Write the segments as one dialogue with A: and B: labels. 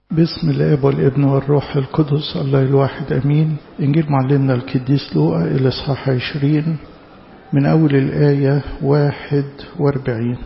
A: بسم الاب والابن والروح القدس الله الواحد امين انجيل معلمنا القديس لوقا الاصحاح 20 من اول الايه 41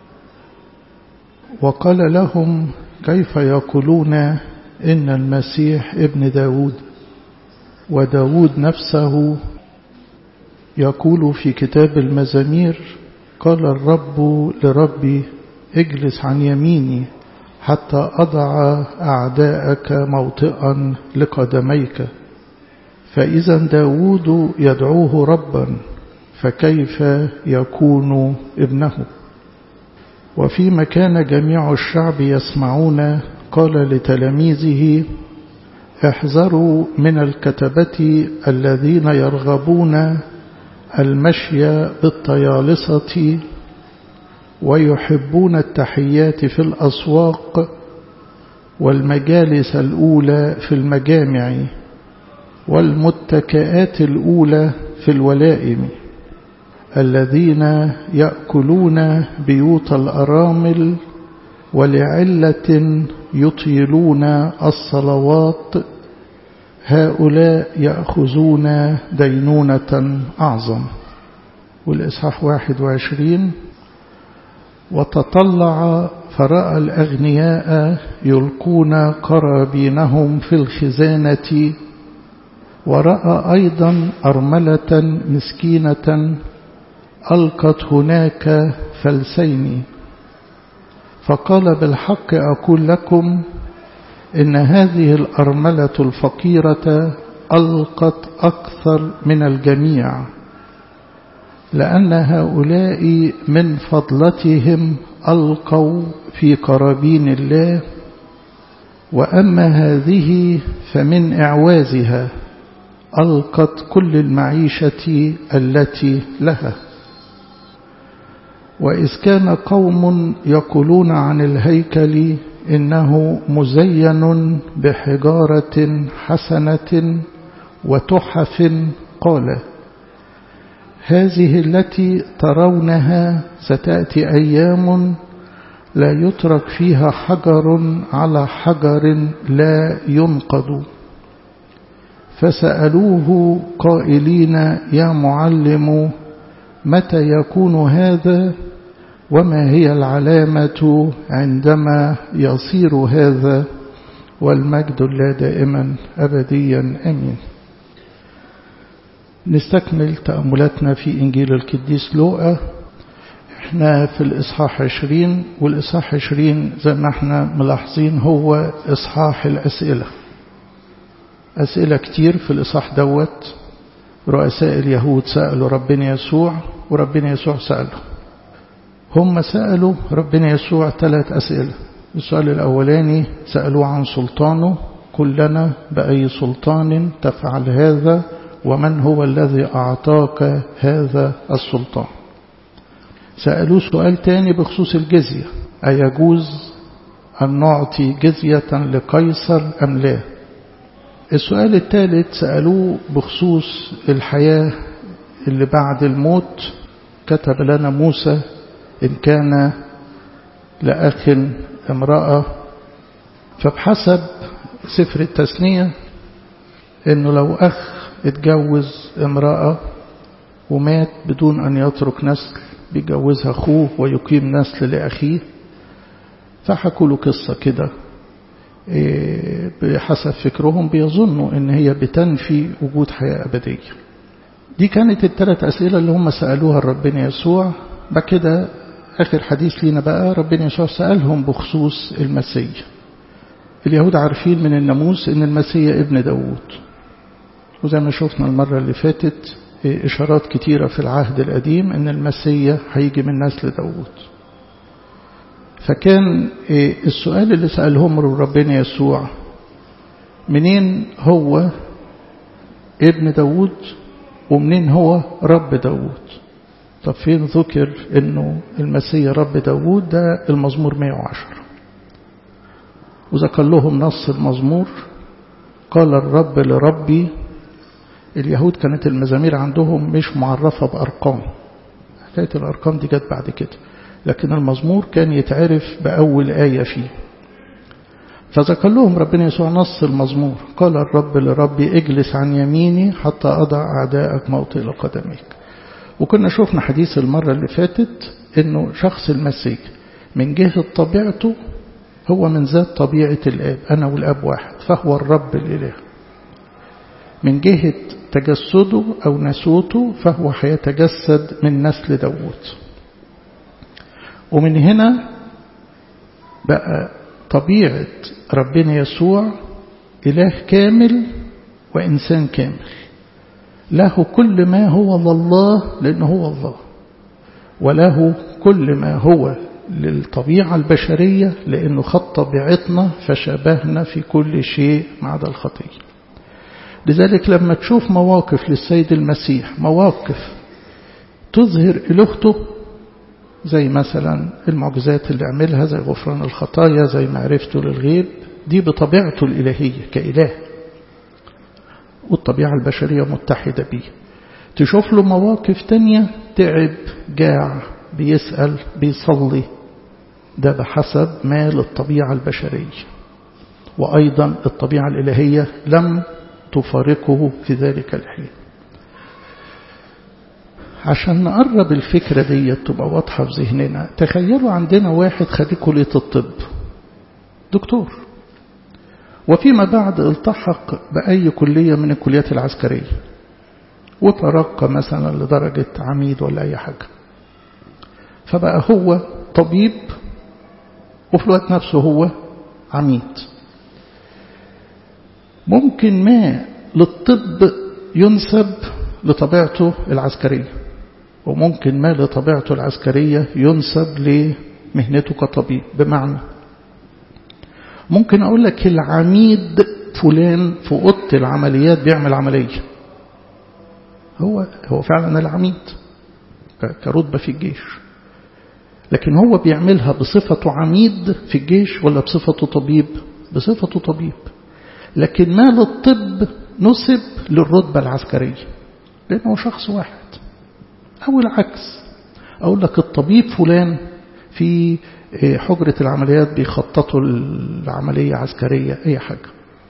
A: وقال لهم كيف يقولون ان المسيح ابن داود وداود نفسه يقول في كتاب المزامير قال الرب لربي اجلس عن يميني حتى أضع أعداءك موطئا لقدميك فإذا داود يدعوه ربا فكيف يكون ابنه وفيما كان جميع الشعب يسمعون قال لتلاميذه احذروا من الكتبة الذين يرغبون المشي بالطيالسة ويحبون التحيات في الأسواق والمجالس الأولى في المجامع والمتكئات الأولى في الولائم الذين يأكلون بيوت الأرامل ولعلة يطيلون الصلوات هؤلاء يأخذون دينونة أعظم والإصحاح واحد وعشرين وتطلع فرأى الأغنياء يلقون قرابينهم في الخزانة ورأى أيضا أرملة مسكينة ألقت هناك فلسين فقال بالحق أقول لكم إن هذه الأرملة الفقيرة ألقت أكثر من الجميع لأن هؤلاء من فضلتهم ألقوا في قرابين الله وأما هذه فمن إعوازها ألقت كل المعيشة التي لها وإذ كان قوم يقولون عن الهيكل إنه مزين بحجارة حسنة وتحف قال هذه التي ترونها ستأتي أيام لا يترك فيها حجر على حجر لا ينقض فسألوه قائلين يا معلم متى يكون هذا وما هي العلامة عندما يصير هذا والمجد لا دائما أبديا أمين نستكمل تأملاتنا في إنجيل القديس لوقا احنا في الإصحاح عشرين والإصحاح عشرين زي ما احنا ملاحظين هو إصحاح الأسئلة أسئلة كتير في الإصحاح دوت رؤساء اليهود سألوا ربنا يسوع وربنا يسوع سأله هم سألوا ربنا يسوع ثلاث أسئلة السؤال الأولاني سألوه عن سلطانه كلنا بأي سلطان تفعل هذا ومن هو الذي أعطاك هذا السلطان سألوه سؤال تاني بخصوص الجزية أيجوز أن نعطي جزية لقيصر أم لا السؤال الثالث سألوه بخصوص الحياة اللي بعد الموت كتب لنا موسى إن كان لأخ امرأة فبحسب سفر التثنية إنه لو أخ اتجوز امرأة ومات بدون أن يترك نسل بيجوزها أخوه ويقيم نسل لأخيه فحكوا له قصة كده بحسب فكرهم بيظنوا ان هي بتنفي وجود حياة أبدية دي كانت الثلاث أسئلة اللي هم سألوها ربنا يسوع بعد كده آخر حديث لينا بقى ربنا يسوع سألهم بخصوص المسيح اليهود عارفين من الناموس ان المسيح ابن داوود وزي ما شفنا المرة اللي فاتت إشارات كتيرة في العهد القديم ان المسيح هيجي من نسل داوود فكان السؤال اللي سألهم ربنا يسوع منين هو ابن داود ومنين هو رب داود طب فين ذكر انه المسيح رب داود ده المزمور 110 وذكر لهم نص المزمور قال الرب لربي اليهود كانت المزامير عندهم مش معرفة بأرقام حكاية الأرقام دي جت بعد كده لكن المزمور كان يتعرف بأول آية فيه فذكر لهم ربنا يسوع نص المزمور قال الرب لربي اجلس عن يميني حتى أضع أعدائك موطئ لقدميك وكنا شوفنا حديث المرة اللي فاتت انه شخص المسيح من جهة طبيعته هو من ذات طبيعة الآب أنا والآب واحد فهو الرب الإله من جهة تجسده أو نسوته فهو هيتجسد من نسل داوود ومن هنا بقى طبيعة ربنا يسوع إله كامل وإنسان كامل له كل ما هو لله لأنه هو الله وله كل ما هو للطبيعة البشرية لأنه خد طبيعتنا فشبهنا في كل شيء ما عدا الخطية لذلك لما تشوف مواقف للسيد المسيح مواقف تظهر إلهته زي مثلا المعجزات اللي عملها زي غفران الخطايا زي معرفته للغيب دي بطبيعته الإلهية كإله والطبيعة البشرية متحدة بيه تشوف له مواقف تانية تعب جاع بيسأل بيصلي ده بحسب ما للطبيعة البشرية وأيضا الطبيعة الإلهية لم تفارقه في ذلك الحين عشان نقرب الفكرة دي تبقى واضحة في ذهننا تخيلوا عندنا واحد خريج كلية الطب دكتور وفيما بعد التحق بأي كلية من الكليات العسكرية وترقى مثلا لدرجة عميد ولا أي حاجة فبقى هو طبيب وفي الوقت نفسه هو عميد ممكن ما للطب ينسب لطبيعته العسكرية وممكن ما لطبيعته العسكرية ينسب لمهنته كطبيب بمعنى ممكن أقول لك العميد فلان في أوضة العمليات بيعمل عملية هو هو فعلا العميد كرتبة في الجيش لكن هو بيعملها بصفته عميد في الجيش ولا بصفته طبيب بصفته طبيب لكن ما للطب نسب للرتبة العسكرية لأنه شخص واحد أو العكس أقول لك الطبيب فلان في حجرة العمليات بيخططوا العملية عسكرية أي حاجة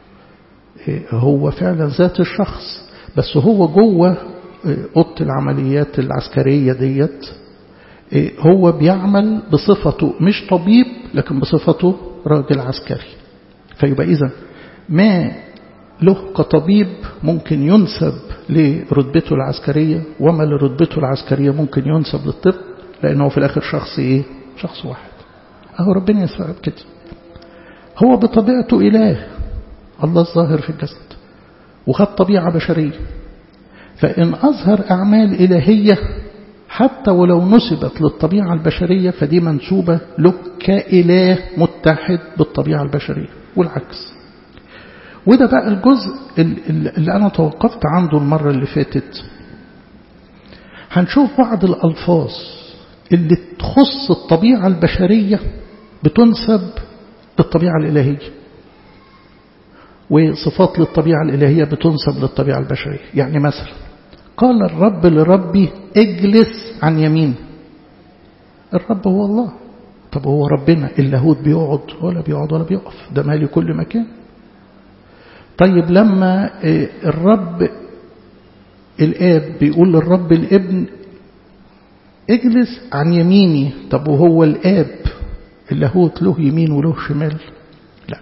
A: هو فعلا ذات الشخص بس هو جوه أوضة العمليات العسكرية ديت هو بيعمل بصفته مش طبيب لكن بصفته راجل عسكري فيبقى إذا ما له كطبيب ممكن ينسب لرتبته العسكرية وما لرتبته العسكرية ممكن ينسب للطب لأنه في الآخر شخص إيه؟ شخص واحد أهو ربنا يسأل كده هو بطبيعته إله الله الظاهر في الجسد وخد طبيعة بشرية فإن أظهر أعمال إلهية حتى ولو نسبت للطبيعة البشرية فدي منسوبة له كإله متحد بالطبيعة البشرية والعكس وده بقى الجزء اللي أنا توقفت عنده المرة اللي فاتت هنشوف بعض الألفاظ اللي تخص الطبيعة البشرية بتنسب للطبيعة الإلهية وصفات للطبيعة الإلهية بتنسب للطبيعة البشرية يعني مثلا قال الرب لربي اجلس عن يمين الرب هو الله طب هو ربنا اللاهوت بيقعد ولا بيقعد ولا بيقف ده مالي كل مكان طيب لما الرب الآب بيقول للرب الابن اجلس عن يميني طب وهو الآب اللاهوت له يمين وله شمال لا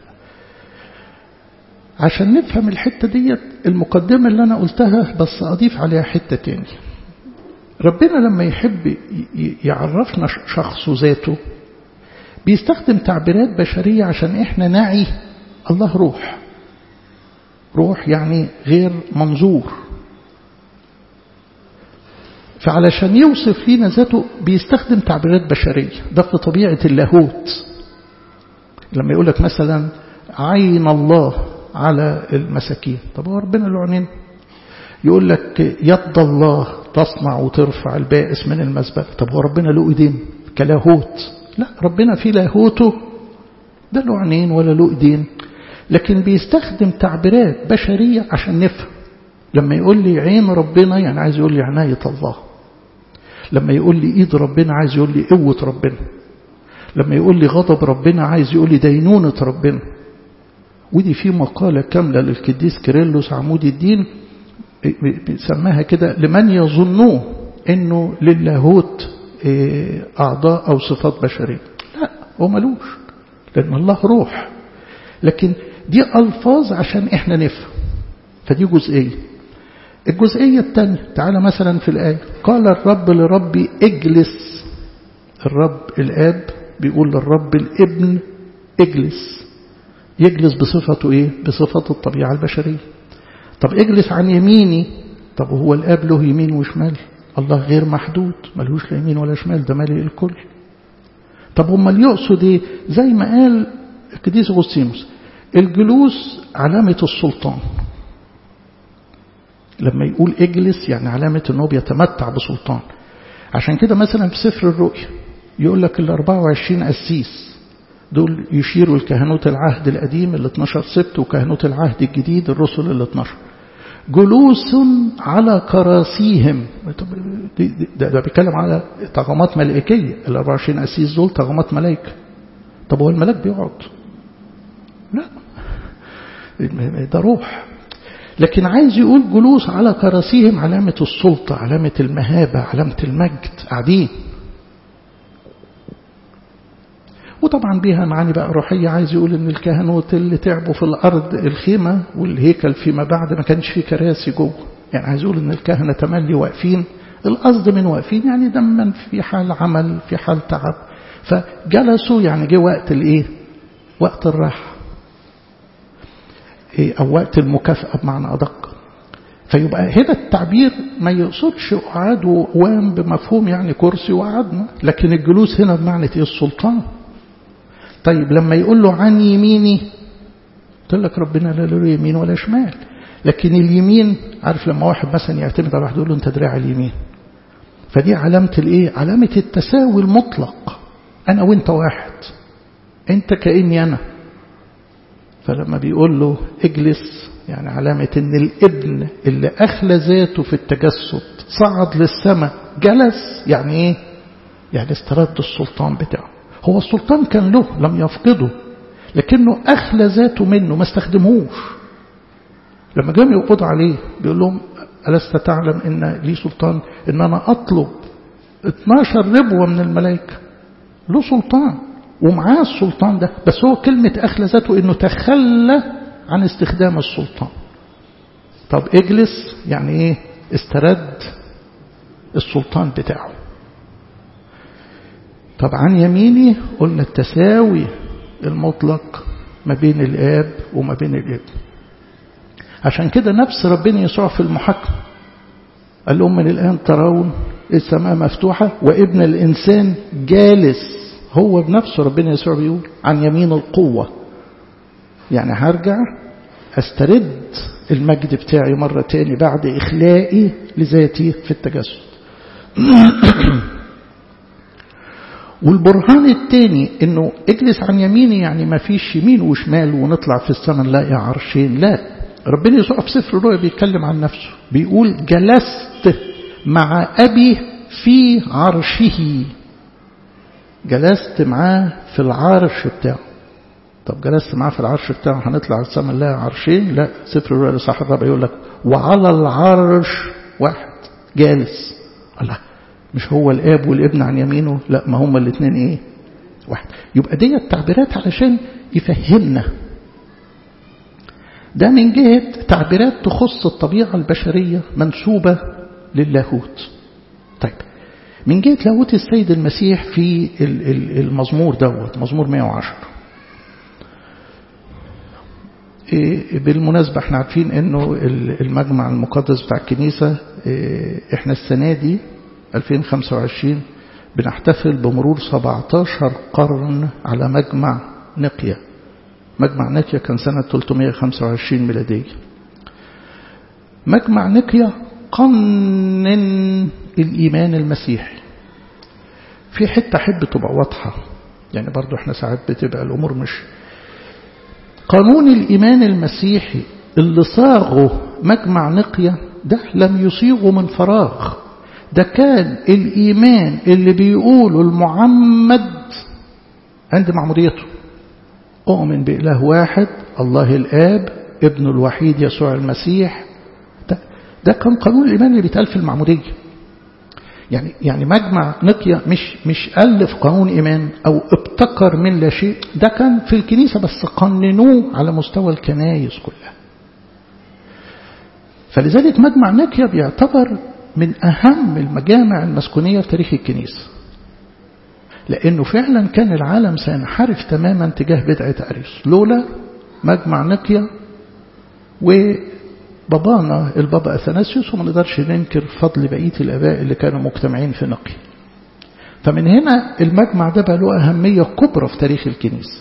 A: عشان نفهم الحتة ديت المقدمة اللي أنا قلتها بس أضيف عليها حتة تاني ربنا لما يحب يعرفنا شخص ذاته بيستخدم تعبيرات بشرية عشان إحنا نعي الله روح روح يعني غير منظور فعلشان يوصف لنا ذاته بيستخدم تعبيرات بشرية ده في طبيعة اللاهوت لما يقول لك مثلا عين الله على المساكين طب هو ربنا له عينين يقول لك يد الله تصنع وترفع البائس من المزبلة طب هو ربنا له ايدين كلاهوت لا ربنا في لاهوته ده له عينين ولا له ايدين لكن بيستخدم تعبيرات بشرية عشان نفهم لما يقول لي عين ربنا يعني عايز يقول لي عناية الله لما يقول لي ايد ربنا عايز يقول لي قوة ربنا لما يقول لي غضب ربنا عايز يقول لي دينونة ربنا ودي في مقالة كاملة للقديس كيرلس عمود الدين بيسماها كده لمن يظنوه انه للاهوت اعضاء او صفات بشريه لا هو ملوش لان الله روح لكن دي الفاظ عشان احنا نفهم فدي جزئيه الجزئيه الثانيه تعالى مثلا في الايه قال الرب لربي اجلس الرب الاب بيقول للرب الابن اجلس يجلس بصفته ايه بصفه الطبيعه البشريه طب اجلس عن يميني طب هو الاب له يمين وشمال الله غير محدود ملهوش لا يمين ولا شمال ده مالي الكل طب امال يقصد ايه زي ما قال القديس اغسطينوس الجلوس علامة السلطان لما يقول اجلس يعني علامة انه بيتمتع بسلطان عشان كده مثلا في سفر الرؤيا يقول لك ال 24 قسيس دول يشيروا الكهنوت العهد القديم ال 12 سبت وكهنوت العهد الجديد الرسل ال 12 جلوس على كراسيهم ده, ده بيتكلم على طغمات ملائكية ال 24 قسيس دول طغمات ملائكة طب هو الملاك بيقعد لا ده روح لكن عايز يقول جلوس على كراسيهم علامة السلطة علامة المهابة علامة المجد قاعدين وطبعا بيها معاني بقى روحية عايز يقول ان الكهنوت اللي تعبوا في الأرض الخيمة والهيكل فيما بعد ما كانش فيه كراسي جوه يعني عايز يقول ان الكهنة تملي واقفين القصد من واقفين يعني دما في حال عمل في حال تعب فجلسوا يعني جه وقت الايه وقت الراحة أو وقت المكافأة بمعنى أدق فيبقى هنا التعبير ما يقصدش قعاد وقوام بمفهوم يعني كرسي وقعدنا لكن الجلوس هنا بمعنى ايه السلطان طيب لما يقول له عن يميني قلت لك ربنا لا له يمين ولا شمال لكن اليمين عارف لما واحد مثلا يعتمد على واحد يقول له انت دراع اليمين فدي علامة الايه علامة التساوي المطلق انا وانت واحد انت كأني انا فلما بيقول له اجلس يعني علامة ان الابن اللي اخلى ذاته في التجسد صعد للسماء جلس يعني ايه يعني استرد السلطان بتاعه هو السلطان كان له لم يفقده لكنه أخلى ذاته منه ما استخدمهوش لما جم يقبضوا عليه بيقول لهم ألست تعلم إن لي سلطان إن أنا أطلب 12 ربوة من الملائكة له سلطان ومعاه السلطان ده بس هو كلمة أخلى ذاته إنه تخلى عن استخدام السلطان طب اجلس يعني ايه استرد السلطان بتاعه طب عن يميني قلنا التساوي المطلق ما بين الآب وما بين الابن عشان كده نفس ربنا يسوع في المحاكمة قال لهم من الآن ترون السماء مفتوحة وابن الإنسان جالس هو بنفسه ربنا يسوع بيقول عن يمين القوة يعني هرجع استرد المجد بتاعي مرة تاني بعد إخلائي لذاتي في التجسد والبرهان الثاني انه اجلس عن يميني يعني ما فيش يمين وشمال ونطلع في السماء نلاقي عرشين لا ربنا يسوع في سفر الرؤيا بيتكلم عن نفسه بيقول جلست مع أبي في عرشه جلست معاه في العرش بتاعه طب جلست معاه في العرش بتاعه هنطلع على السماء نلاقي عرشين لا سفر الرؤيا الإصحاح الرابع يقول لك وعلى العرش واحد جالس الله مش هو الاب والابن عن يمينه لا ما هما الاثنين ايه واحد يبقى دي التعبيرات علشان يفهمنا ده من جهة تعبيرات تخص الطبيعة البشرية منسوبة للاهوت طيب من جهة لاهوت السيد المسيح في المزمور دوت مزمور 110 بالمناسبة احنا عارفين انه المجمع المقدس بتاع الكنيسة احنا السنة دي 2025 بنحتفل بمرور 17 قرن على مجمع نقيا مجمع نقيا كان سنة 325 ميلادية مجمع نقيا قنن الإيمان المسيحي في حتة أحب تبقى واضحة يعني برضو احنا ساعات بتبقى الأمور مش قانون الإيمان المسيحي اللي صاغه مجمع نقيا ده لم يصيغه من فراغ ده كان الإيمان اللي بيقوله المعمد عند معموديته أؤمن بإله واحد الله الآب ابن الوحيد يسوع المسيح ده, ده كان قانون الإيمان اللي بيتقال في المعمودية يعني يعني مجمع نقيا مش مش ألف قانون إيمان أو ابتكر من لا شيء ده كان في الكنيسة بس قننوه على مستوى الكنايس كلها فلذلك مجمع نقيا بيعتبر من أهم المجامع المسكونية في تاريخ الكنيسة لأنه فعلا كان العالم سينحرف تماما تجاه بدعة أريس لولا مجمع نقيا وبابانا البابا أثناسيوس وما نقدرش ننكر فضل بقية الآباء اللي كانوا مجتمعين في نقيا فمن هنا المجمع ده بقى له أهمية كبرى في تاريخ الكنيسة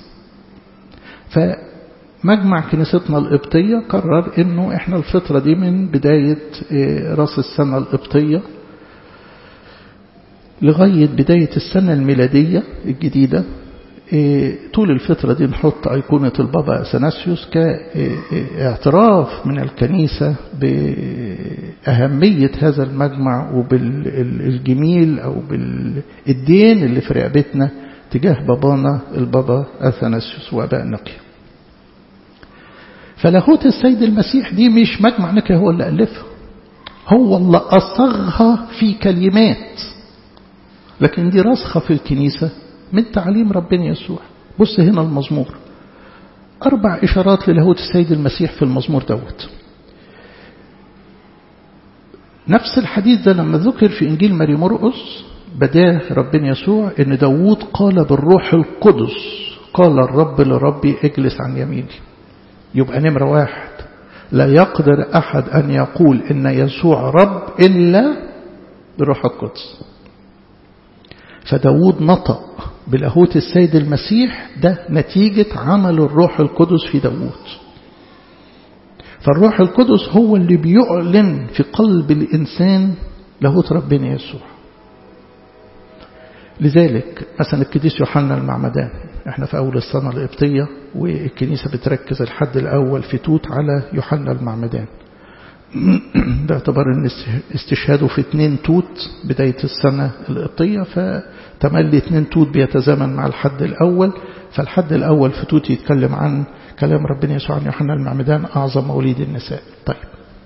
A: فمجمع كنيستنا القبطية قرر أنه إحنا الفترة دي من بداية رأس السنة القبطية لغاية بداية السنة الميلادية الجديدة طول الفترة دي نحط أيقونة البابا أثناسيوس كاعتراف من الكنيسة بأهمية هذا المجمع وبالجميل أو بالدين اللي في رقبتنا تجاه بابانا البابا أثناسيوس وأباء نقيا فلاهوت السيد المسيح دي مش مجمع نقيا هو اللي ألفها هو اللي أصغها في كلمات لكن دي راسخة في الكنيسة من تعليم ربنا يسوع بص هنا المزمور أربع إشارات للاهوت السيد المسيح في المزمور دوت نفس الحديث ده لما ذكر في إنجيل ماري مرقس بداه ربنا يسوع إن داوود قال بالروح القدس قال الرب لربي اجلس عن يميني يبقى نمرة واحد لا يقدر أحد أن يقول إن يسوع رب إلا بالروح القدس فداود نطق بلاهوت السيد المسيح ده نتيجة عمل الروح القدس في داود فالروح القدس هو اللي بيعلن في قلب الإنسان لاهوت ربنا يسوع لذلك مثلا القديس يوحنا المعمدان احنا في أول السنة القبطية والكنيسة بتركز الحد الأول في توت على يوحنا المعمدان باعتبار ان استشهاده في اتنين توت بداية السنة القبطية فتملي اتنين توت بيتزامن مع الحد الأول فالحد الأول في توت يتكلم عن كلام ربنا يسوع عن يوحنا المعمدان أعظم موليد النساء طيب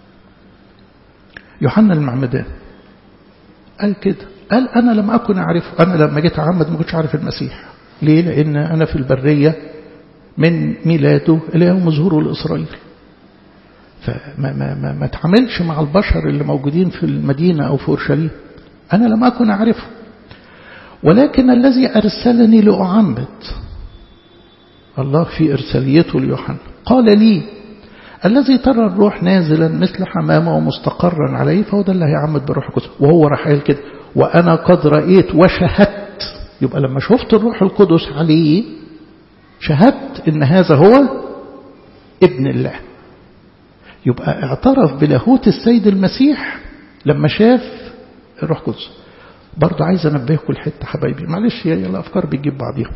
A: يوحنا المعمدان قال كده قال أنا لم أكن أعرفه أنا لما جيت أعمد ما كنتش أعرف المسيح ليه لأن أنا في البرية من ميلاده إلى يوم ظهوره لإسرائيل فما ما ما ما تعاملش مع البشر اللي موجودين في المدينة أو في أورشليم أنا لم أكن أعرفه ولكن الذي أرسلني لأعمد الله في إرساليته ليوحنا قال لي الذي ترى الروح نازلا مثل حمامة ومستقرا عليه فهو ده اللي هيعمد بالروح القدس وهو راح قال كده وأنا قد رأيت وشهدت يبقى لما شفت الروح القدس عليه شهدت إن هذا هو ابن الله يبقى اعترف بلاهوت السيد المسيح لما شاف الروح القدس برضه عايز انبهكم الحته حبايبي معلش هي الافكار بتجيب بعضيها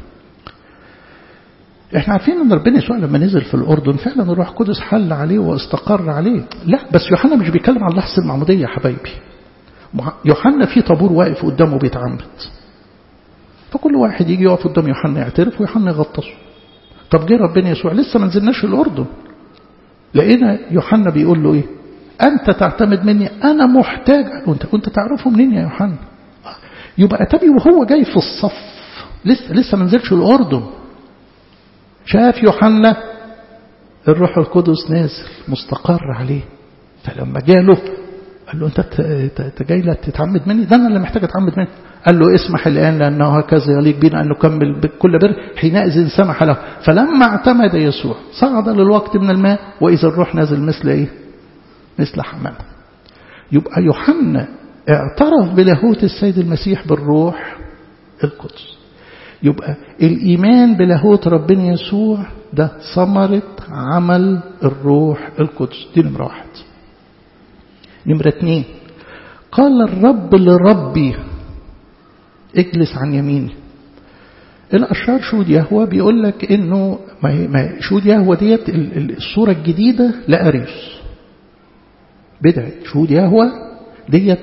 A: احنا عارفين ان ربنا يسوع لما نزل في الاردن فعلا الروح القدس حل عليه واستقر عليه لا بس يوحنا مش بيتكلم عن لحظه المعموديه يا حبايبي يوحنا في طابور واقف قدامه بيتعمد فكل واحد يجي يقف قدام يوحنا يعترف ويوحنا يغطسه طب جه ربنا يسوع لسه ما نزلناش الاردن لقينا يوحنا بيقول له ايه انت تعتمد مني انا محتاج وانت كنت تعرفه منين يا يوحنا يبقى تبي وهو جاي في الصف لسه لسه ما نزلش الاردن شاف يوحنا الروح القدس نازل مستقر عليه فلما جاله قال له انت انت جاي لا تتعمد مني ده انا اللي محتاج اتعمد منك قال له اسمح الآن لأنه هكذا يليق بنا أن نكمل بكل بر حينئذ سمح له فلما اعتمد يسوع صعد للوقت من الماء وإذا الروح نازل مثل إيه مثل حمام يبقى يوحنا اعترف بلاهوت السيد المسيح بالروح القدس يبقى الإيمان بلاهوت ربنا يسوع ده ثمرة عمل الروح القدس دي نمرة واحد نمرة اتنين قال الرب لربي اجلس عن يميني الأشرار شهود يهوى بيقول لك إنه ما شهود يهوى ديت الصورة الجديدة لأريوس بدعة شهود يهوى ديت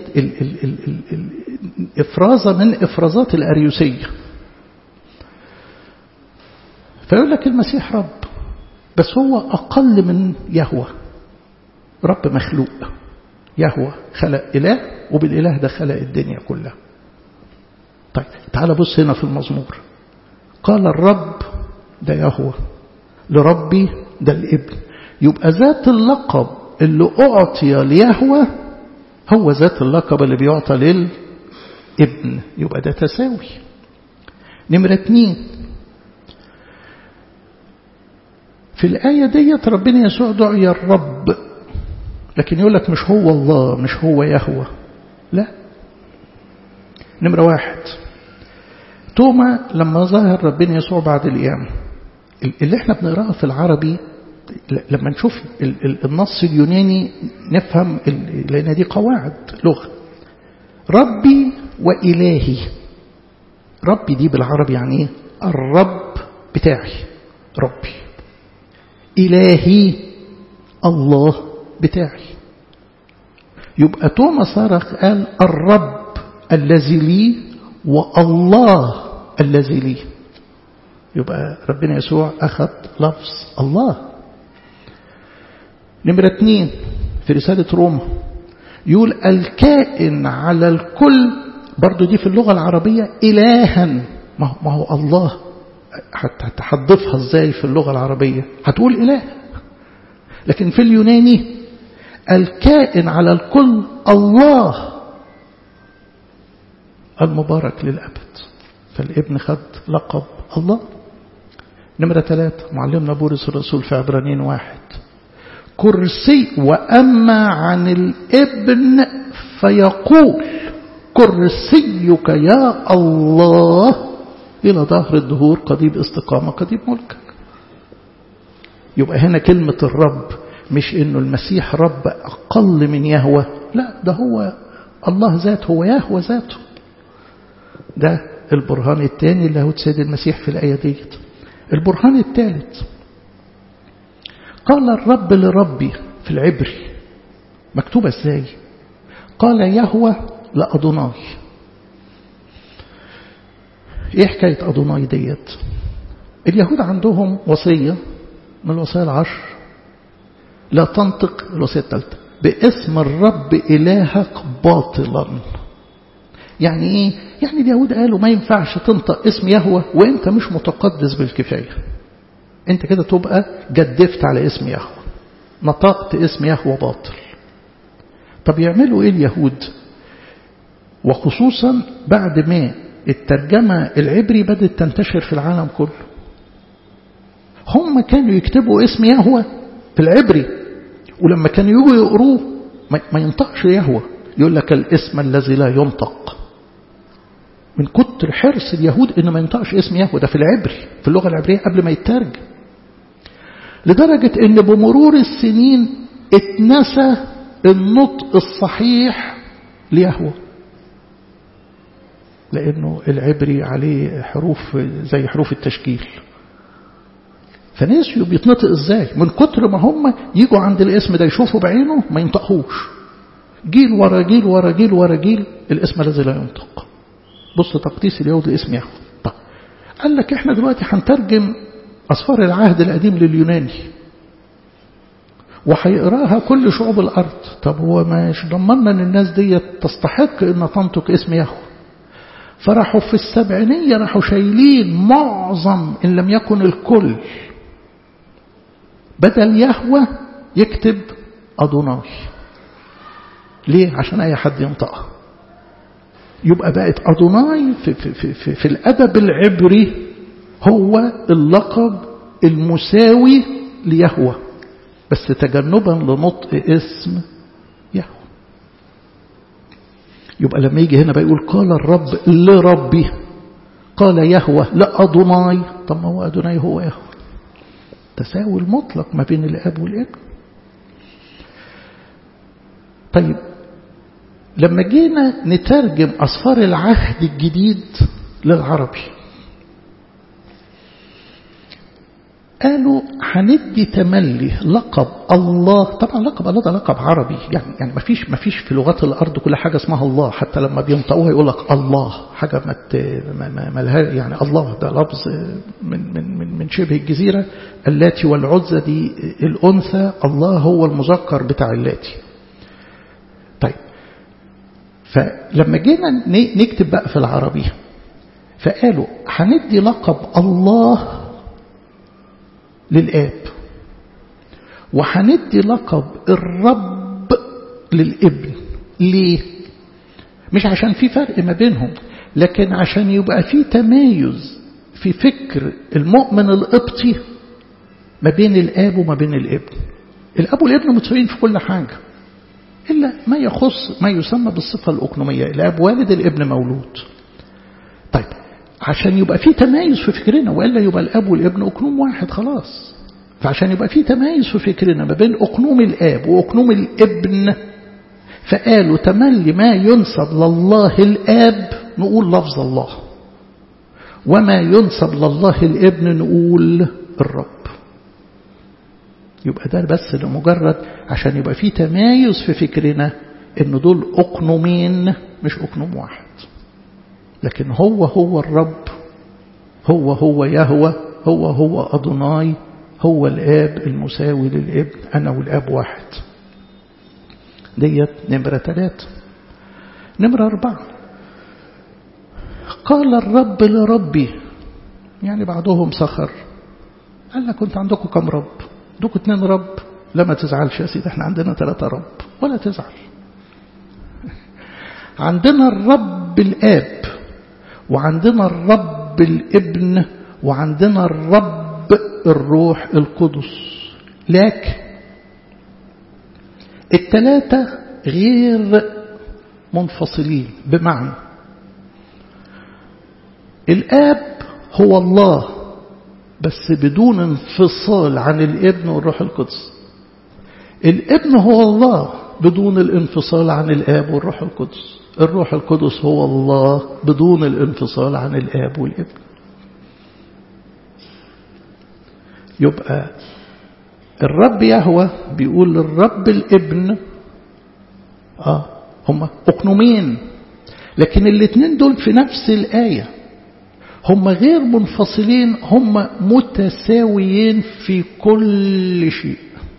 A: إفرازة من إفرازات الأريوسية فيقول لك المسيح رب بس هو أقل من يهوى رب مخلوق يهوى خلق إله وبالإله ده خلق الدنيا كلها طيب تعال بص هنا في المزمور قال الرب ده يهوى لربي ده الابن يبقى ذات اللقب اللي أعطي ليهوى هو ذات اللقب اللي بيعطى للابن يبقى ده تساوي نمرة اتنين في الآية ديت ربنا يسوع دعي الرب لكن يقول لك مش هو الله مش هو يهوى لا نمرة واحد توما لما ظهر ربنا يسوع بعد القيامة اللي احنا بنقراه في العربي لما نشوف النص اليوناني نفهم لأن دي قواعد لغة ربي وإلهي ربي دي بالعربي يعني ايه الرب بتاعي ربي إلهي الله بتاعي يبقى توما صرخ قال الرب الذي لي والله الذي لي يبقى ربنا يسوع أخذ لفظ الله نمرة اثنين في رسالة روما يقول الكائن على الكل برضو دي في اللغة العربية إلها ما هو الله هتحضفها ازاي في اللغة العربية هتقول إله لكن في اليوناني الكائن على الكل الله المبارك للأبد فالابن خد لقب الله نمرة ثلاثة معلمنا بولس الرسول في عبرانين واحد كرسي وأما عن الابن فيقول كرسيك يا الله إلى ظهر الدهور قضيب استقامة قضيب ملكك يبقى هنا كلمة الرب مش إنه المسيح رب أقل من يهوى لا ده هو الله ذات هو يهوى ذاته ده البرهان الثاني اللي هو سيد المسيح في الآية ديت البرهان الثالث قال الرب لربي في العبري مكتوبة ازاي قال يهوى لأدوناي ايه حكاية أدوناي ديت اليهود عندهم وصية من الوصايا العشر لا تنطق الوصية الثالثة باسم الرب إلهك باطلا يعني ايه يعني اليهود قالوا ما ينفعش تنطق اسم يهوى وانت مش متقدس بالكفاية انت كده تبقى جدفت على اسم يهوى نطقت اسم يهوى باطل طب يعملوا ايه اليهود وخصوصا بعد ما الترجمة العبري بدأت تنتشر في العالم كله هم كانوا يكتبوا اسم يهوى في العبري ولما كانوا يجوا يقروه ما ينطقش يهوى يقول لك الاسم الذي لا ينطق من كتر حرص اليهود ان ما ينطقش اسم يهوى ده في العبري في اللغة العبرية قبل ما يترجم لدرجة ان بمرور السنين اتنسى النطق الصحيح ليهوى لانه العبري عليه حروف زي حروف التشكيل فنسيوا بيتنطق ازاي من كتر ما هم يجوا عند الاسم ده يشوفوا بعينه ما ينطقوش جيل ورا جيل ورا جيل ورا جيل الاسم الذي لا ينطق بص تقديس اليهود لاسم يهوه طيب قال لك احنا دلوقتي هنترجم أصفار العهد القديم لليوناني وهيقراها كل شعوب الأرض طب هو مش ضمننا ان الناس دي تستحق ان تنطق اسم يهوه فراحوا في السبعينية راحوا شايلين معظم إن لم يكن الكل بدل يهوى يكتب أدوناي ليه عشان أي حد ينطقها يبقى بقت أدوناي في, في, في, في, في الأدب العبري هو اللقب المساوي ليهوى بس تجنبا لنطق اسم يهوى يبقى لما يجي هنا بيقول قال الرب لربي قال يهوى لا أدوناي طب ما هو أدوناي هو يهوى تساوي المطلق ما بين الأب والابن طيب لما جينا نترجم أصفار العهد الجديد للعربي قالوا هندي تملي لقب الله طبعا لقب الله ده لقب عربي يعني يعني ما فيش ما فيش في لغات الارض كل حاجه اسمها الله حتى لما بينطقوها يقول لك الله حاجه ما ما لها يعني الله ده لفظ من من من من شبه الجزيره اللاتي والعزى دي الانثى الله هو المذكر بتاع اللاتي طيب فلما جينا نكتب بقى في العربي فقالوا هندي لقب الله للآب وهندي لقب الرب للابن ليه مش عشان في فرق ما بينهم لكن عشان يبقى في تمايز في فكر المؤمن القبطي ما بين الآب وما بين الابن الأب والابن متساويين في كل حاجة إلا ما يخص ما يسمى بالصفة الأقنومية الأب والد الابن مولود طيب عشان يبقى في تمايز في فكرنا وإلا يبقى الأب والابن أقنوم واحد خلاص فعشان يبقى في تمايز في فكرنا ما بين أقنوم الآب وأقنوم الابن فقالوا تملي ما ينسب لله الآب نقول لفظ الله وما ينسب لله الابن نقول الرب يبقى ده بس لمجرد عشان يبقى في تمايز في فكرنا ان دول أقنومين مش أقنوم واحد لكن هو هو الرب هو هو يهوى هو هو أدوناي هو الآب المساوي للابن أنا والآب واحد ديت نمرة ثلاثة نمرة أربعة قال الرب لربي يعني بعضهم سخر قال لك كنت عندكم كم رب عندكم اتنين رب لا ما تزعلش يا سيدي احنا عندنا ثلاثة رب ولا تزعل عندنا الرب الآب وعندنا الرب الابن وعندنا الرب الروح القدس لكن الثلاثة غير منفصلين بمعنى الآب هو الله بس بدون انفصال عن الابن والروح القدس الابن هو الله بدون الانفصال عن الآب والروح القدس الروح القدس هو الله بدون الانفصال عن الآب والابن يبقى الرب يهوى بيقول للرب الابن اه هم أقنومين لكن الاثنين دول في نفس الآية هم غير منفصلين هم متساويين في كل شيء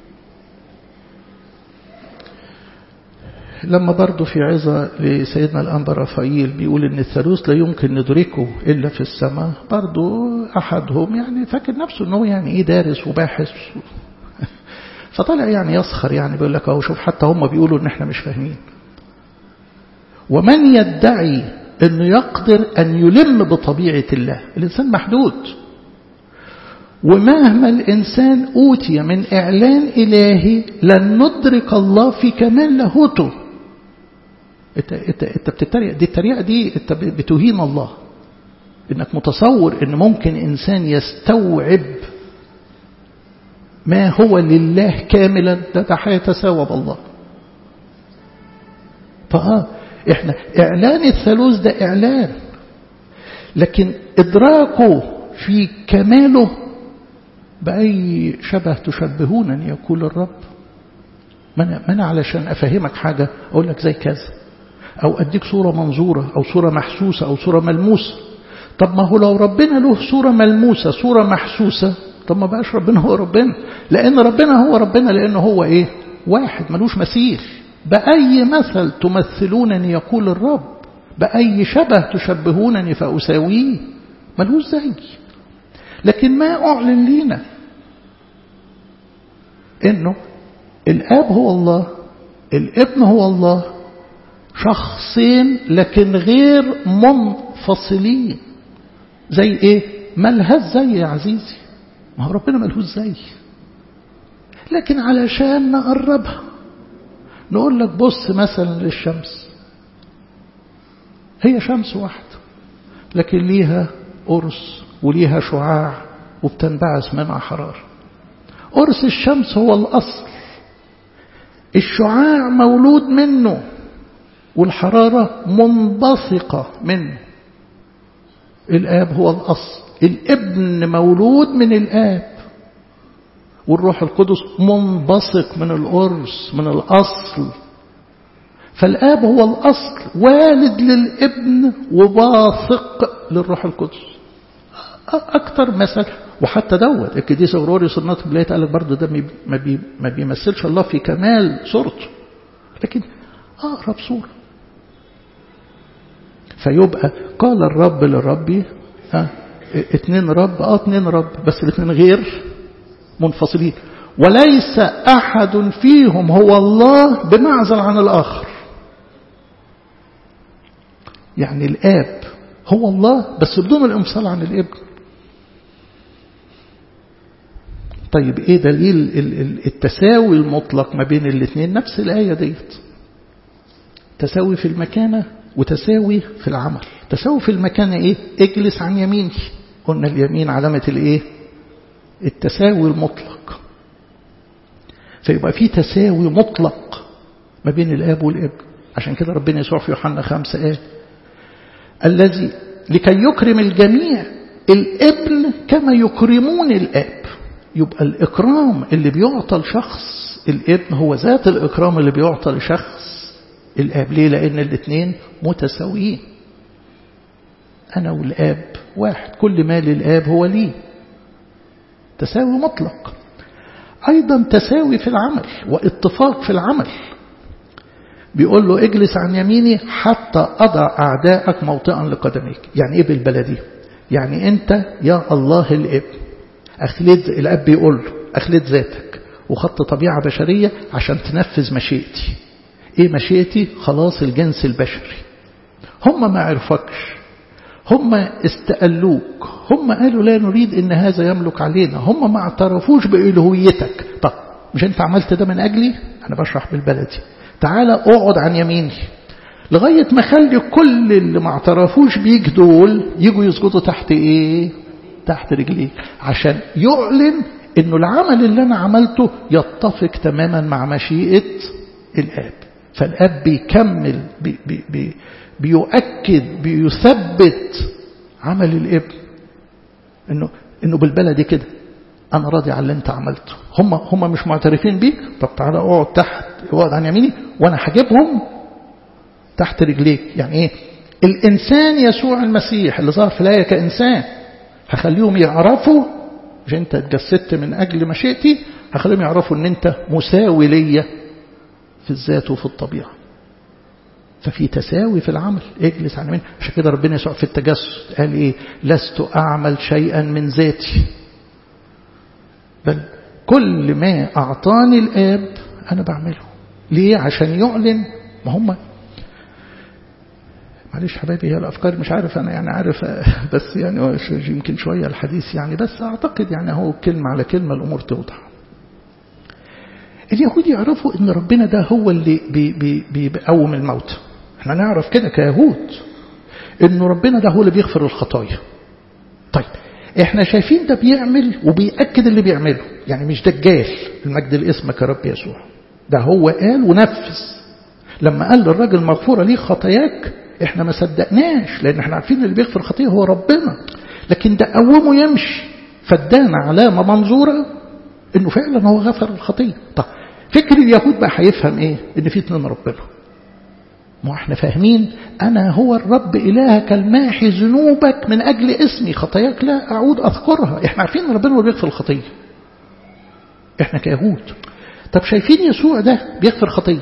A: لما برضه في عظة لسيدنا الأنبا رافائيل بيقول إن الثالوث لا يمكن ندركه إلا في السماء برضه أحدهم يعني فاكر نفسه إنه يعني إيه دارس وباحث فطلع يعني يسخر يعني بيقول لك أهو شوف حتى هم بيقولوا إن إحنا مش فاهمين ومن يدعي أنه يقدر أن يلم بطبيعة الله الإنسان محدود ومهما الإنسان أوتي من إعلان إلهي لن ندرك الله في كمال لاهوته انت انت انت بتتريق دي التريقه دي انت بتهين الله انك متصور ان ممكن انسان يستوعب ما هو لله كاملا ده ده هيتساوى بالله فاه احنا اعلان الثالوث ده اعلان لكن ادراكه في كماله بأي شبه تشبهونني يقول الرب ما أنا, ما أنا علشان أفهمك حاجة أقول لك زي كذا أو أديك صورة منظورة أو صورة محسوسة أو صورة ملموسة طب ما هو لو ربنا له صورة ملموسة صورة محسوسة طب ما بقاش ربنا هو ربنا لأن ربنا هو ربنا لأنه هو إيه واحد ملوش مثيل بأي مثل تمثلونني يقول الرب بأي شبه تشبهونني فأساويه ملوش زي لكن ما أعلن لينا إنه الآب هو الله الابن هو الله شخصين لكن غير منفصلين زي ايه ملهاش زي يا عزيزي ما هو ربنا ملهوش زي لكن علشان نقربها نقول لك بص مثلا للشمس هي شمس واحدة لكن ليها قرص وليها شعاع وبتنبعث منها حرارة قرص الشمس هو الأصل الشعاع مولود منه والحرارة منبثقة منه الآب هو الأصل الابن مولود من الآب والروح القدس منبثق من الأرس من الأصل فالآب هو الأصل والد للابن وواثق للروح القدس أكتر مثل وحتى دوت القديس أوروريوس الناطق بلايت قال لك برضه ده ما, بي ما بيمثلش الله في كمال صورته لكن أقرب صورة فيبقى قال الرب للرب ها اتنين رب اه اتنين رب بس الاتنين غير منفصلين وليس أحد فيهم هو الله بمعزل عن الآخر يعني الآب هو الله بس بدون الانفصال عن الابن طيب ايه دليل التساوي المطلق ما بين الاثنين نفس الآية ديت تساوي في المكانة وتساوي في العمل تساوي في المكانة ايه اجلس عن يميني قلنا اليمين علامة الايه التساوي المطلق فيبقى في تساوي مطلق ما بين الاب والابن عشان كده ربنا يسوع في يوحنا خمسة قال الذي لكي يكرم الجميع الابن كما يكرمون الاب يبقى الإكرام اللي بيعطى لشخص الابن هو ذات الإكرام اللي بيعطى لشخص الآب ليه لأن الاثنين متساويين أنا والآب واحد كل ما للآب هو لي تساوي مطلق أيضا تساوي في العمل واتفاق في العمل بيقول له اجلس عن يميني حتى أضع أعداءك موطئا لقدميك يعني إيه بالبلدي يعني أنت يا الله الابن أخلد الأب بيقول له أخلد ذاتك وخط طبيعة بشرية عشان تنفذ مشيئتي إيه مشيئتي خلاص الجنس البشري هم ما عرفكش هم استقلوك هم قالوا لا نريد إن هذا يملك علينا هم ما اعترفوش بإلهويتك طب مش أنت عملت ده من أجلي أنا بشرح بالبلدي تعالى اقعد عن يميني لغاية ما خلي كل اللي ما اعترفوش بيك دول يجوا يسجدوا تحت ايه تحت رجليك عشان يعلن انه العمل اللي انا عملته يتفق تماما مع مشيئة الاب فالاب بيكمل بي بي بي بيؤكد بيثبت عمل الابن انه انه بالبلدي كده انا راضي على اللي انت عملته هم هم مش معترفين بيك طب تعالى اقعد تحت اقعد عن يميني وانا هجيبهم تحت رجليك يعني ايه الانسان يسوع المسيح اللي ظهر في الايه كانسان هخليهم يعرفوا مش انت اتجسدت من اجل مشيئتي هخليهم يعرفوا ان انت مساوي ليا في الذات وفي الطبيعه ففي تساوي في العمل اجلس عن يمين عشان كده ربنا يسوع في التجسد قال ايه لست اعمل شيئا من ذاتي بل كل ما اعطاني الاب انا بعمله ليه عشان يعلن ما هم معلش حبايبي هي الافكار مش عارف انا يعني عارف بس يعني يمكن شويه الحديث يعني بس اعتقد يعني هو كلمه على كلمه الامور توضح اليهود يعرفوا ان ربنا ده هو اللي بي بي بيقوم الموت احنا نعرف كده كيهود انه ربنا ده هو اللي بيغفر الخطايا طيب احنا شايفين ده بيعمل وبيأكد اللي بيعمله يعني مش دجال المجد لاسمك يا رب يسوع ده هو قال ونفذ لما قال للراجل مغفورة ليه خطاياك احنا ما صدقناش لان احنا عارفين اللي بيغفر خطيه هو ربنا لكن ده قومه يمشي فادانا علامة منظورة انه فعلا هو غفر الخطية طب فكر اليهود بقى هيفهم ايه ان في اتنين ربنا ما احنا فاهمين انا هو الرب الهك الماحي ذنوبك من اجل اسمي خطاياك لا اعود اذكرها احنا عارفين ان ربنا هو بيغفر الخطيه احنا كيهود طب شايفين يسوع ده بيغفر خطيه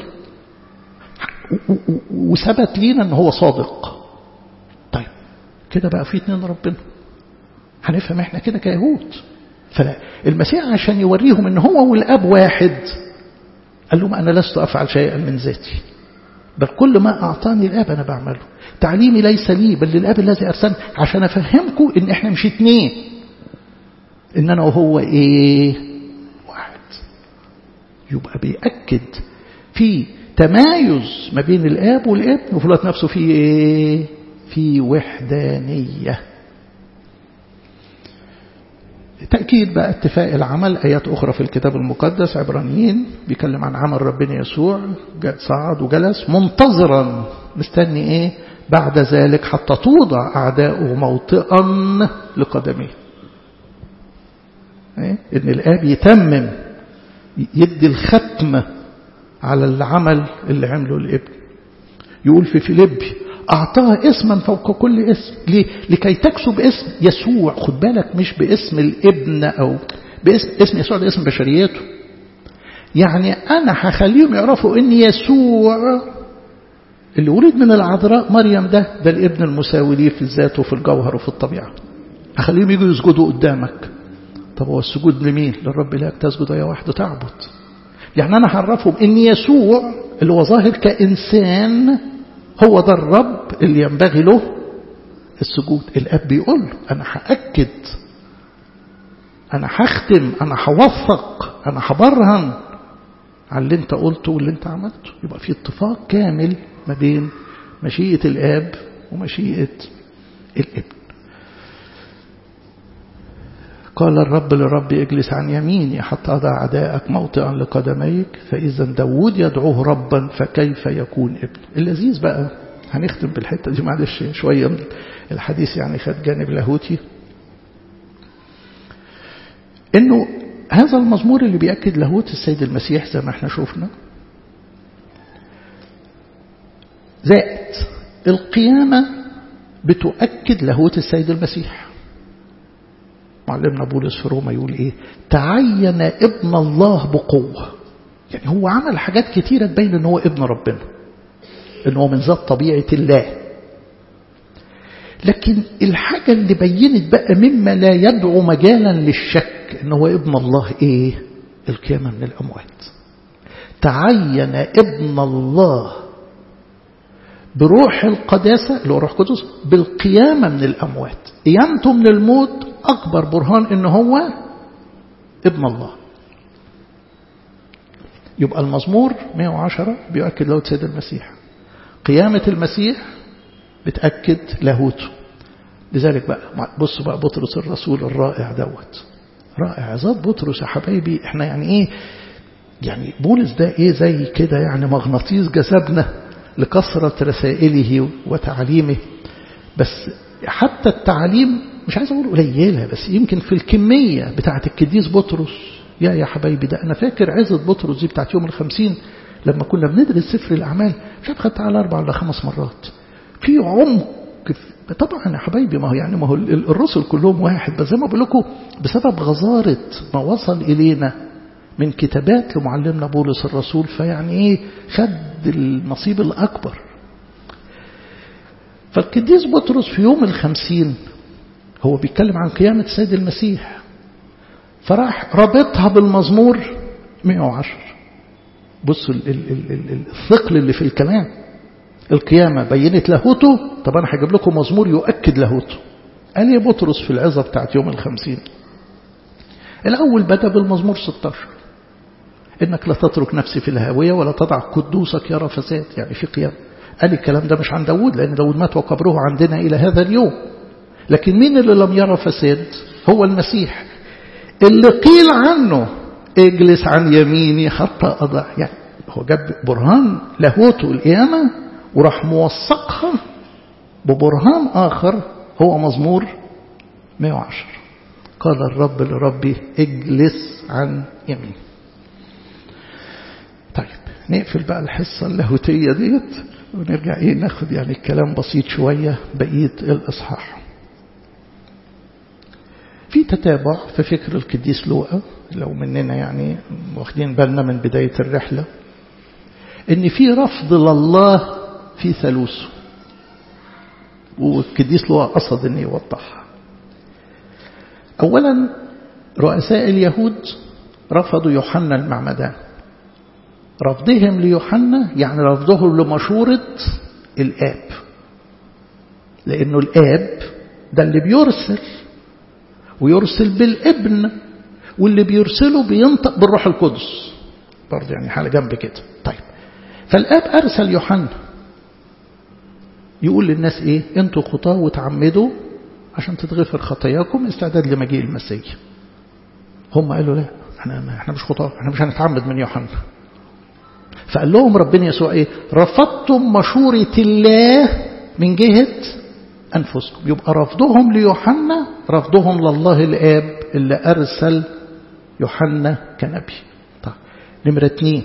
A: وثبت لينا ان هو صادق طيب كده بقى في اتنين ربنا هنفهم احنا كده كيهود فالمسيح عشان يوريهم ان هو والاب واحد قال لهم انا لست افعل شيئا من ذاتي بل كل ما أعطاني الآب أنا بعمله تعليمي ليس لي بل للآب الذي أرسلني عشان أفهمكم إن إحنا مش اتنين إن أنا وهو إيه واحد يبقى بيأكد في تمايز ما بين الآب والابن وفي الوقت نفسه في إيه في وحدانية تأكيد بقى اتفاق العمل آيات أخرى في الكتاب المقدس عبرانيين بيكلم عن عمل ربنا يسوع صعد وجلس منتظرا مستني إيه بعد ذلك حتى توضع أعداؤه موطئا لقدميه إيه؟ ان الاب يتمم يدي الختم على العمل اللي عمله الابن يقول في فيليبي أعطاها اسما فوق كل اسم ليه؟ لكي تكسب اسم يسوع خد بالك مش باسم الابن أو باسم اسم يسوع ده اسم بشريته يعني أنا هخليهم يعرفوا إن يسوع اللي ولد من العذراء مريم ده ده الابن المساوي ليه في الذات وفي الجوهر وفي الطبيعة هخليهم يجوا يسجدوا قدامك طب هو السجود لمين؟ للرب إلهك تسجد يا واحد تعبد يعني أنا هعرفهم إن يسوع اللي هو ظاهر كإنسان هو ده الرب اللي ينبغي له السجود الأب بيقول له أنا هأكد أنا هختم أنا هوثق أنا هبرهن على اللي أنت قلته واللي أنت عملته يبقى في اتفاق كامل ما بين مشيئة الآب ومشيئة الابن قال الرب للرب اجلس عن يميني حتى أضع أعداءك موطئا لقدميك فإذا داود يدعوه ربا فكيف يكون ابن اللذيذ بقى هنختم بالحتة دي معلش شوية من الحديث يعني خد جانب لاهوتي انه هذا المزمور اللي بيأكد لاهوت السيد المسيح زي ما احنا شفنا زائد القيامة بتؤكد لاهوت السيد المسيح معلمنا بولس في روما يقول ايه تعين ابن الله بقوة يعني هو عمل حاجات كتيرة تبين ان هو ابن ربنا ان هو من ذات طبيعة الله لكن الحاجة اللي بينت بقى مما لا يدعو مجالا للشك ان هو ابن الله ايه القيامة من الاموات تعين ابن الله بروح القداسة اللي هو روح قدس بالقيامة من الأموات قيامته من الموت أكبر برهان إن هو ابن الله يبقى المزمور 110 بيؤكد لاهوت سيد المسيح قيامة المسيح بتأكد لاهوته لذلك بقى بصوا بقى بطرس الرسول الرائع دوت رائع ذات بطرس يا حبايبي احنا يعني ايه يعني بولس ده ايه زي كده يعني مغناطيس جذبنا لكثرة رسائله وتعليمه بس حتى التعليم مش عايز أقول قليلة بس يمكن في الكمية بتاعة الكديس بطرس يا يا حبايبي ده أنا فاكر عزة بطرس دي بتاعت يوم الخمسين لما كنا بندرس سفر الأعمال مش عارف خدتها على أربع ولا خمس مرات في عمق طبعا يا حبايبي ما هو يعني ما هو الرسل كلهم واحد بس زي ما بقول لكم بسبب غزارة ما وصل إلينا من كتابات لمعلمنا بولس الرسول فيعني ايه خد النصيب الأكبر فالقديس بطرس في يوم الخمسين هو بيتكلم عن قيامة السيد المسيح فراح رابطها بالمزمور 110 بصوا الثقل اللي في الكلام القيامة بينت لاهوته طب أنا هجيب لكم مزمور يؤكد لاهوته قال يا بطرس في العظة بتاعت يوم الخمسين الأول بدأ بالمزمور 16 إنك لا تترك نفسي في الهاوية ولا تضع قدوسك يرى فساد يعني في قيام قال الكلام ده مش عن داود لأن داود مات وقبره عندنا إلى هذا اليوم لكن مين اللي لم يرى فساد هو المسيح اللي قيل عنه اجلس عن يميني حتى أضع يعني هو جاب برهان لاهوته القيامة وراح موثقها ببرهان آخر هو مزمور 110 قال الرب لربي اجلس عن يمين طيب نقفل بقى الحصة اللاهوتية ديت ونرجع ايه ناخد يعني الكلام بسيط شوية بقية الإصحاح في تتابع في فكر القديس لوقا لو مننا يعني واخدين بالنا من بداية الرحلة ان في رفض لله في ثالوثه والقديس لوقا قصد ان يوضحها اولا رؤساء اليهود رفضوا يوحنا المعمدان رفضهم ليوحنا يعني رفضهم لمشورة الآب لأنه الآب ده اللي بيرسل ويرسل بالابن واللي بيرسله بينطق بالروح القدس برضه يعني حالة جنب كده طيب فالآب أرسل يوحنا يقول للناس إيه أنتوا خطاة وتعمدوا عشان تتغفر خطاياكم استعداد لمجيء المسيح هم قالوا لا احنا احنا مش خطاة احنا مش هنتعمد من يوحنا فقال لهم ربنا يسوع ايه رفضتم مشورة الله من جهة أنفسكم يبقى رفضهم ليوحنا رفضهم لله الآب اللي أرسل يوحنا كنبي طيب نمرة اتنين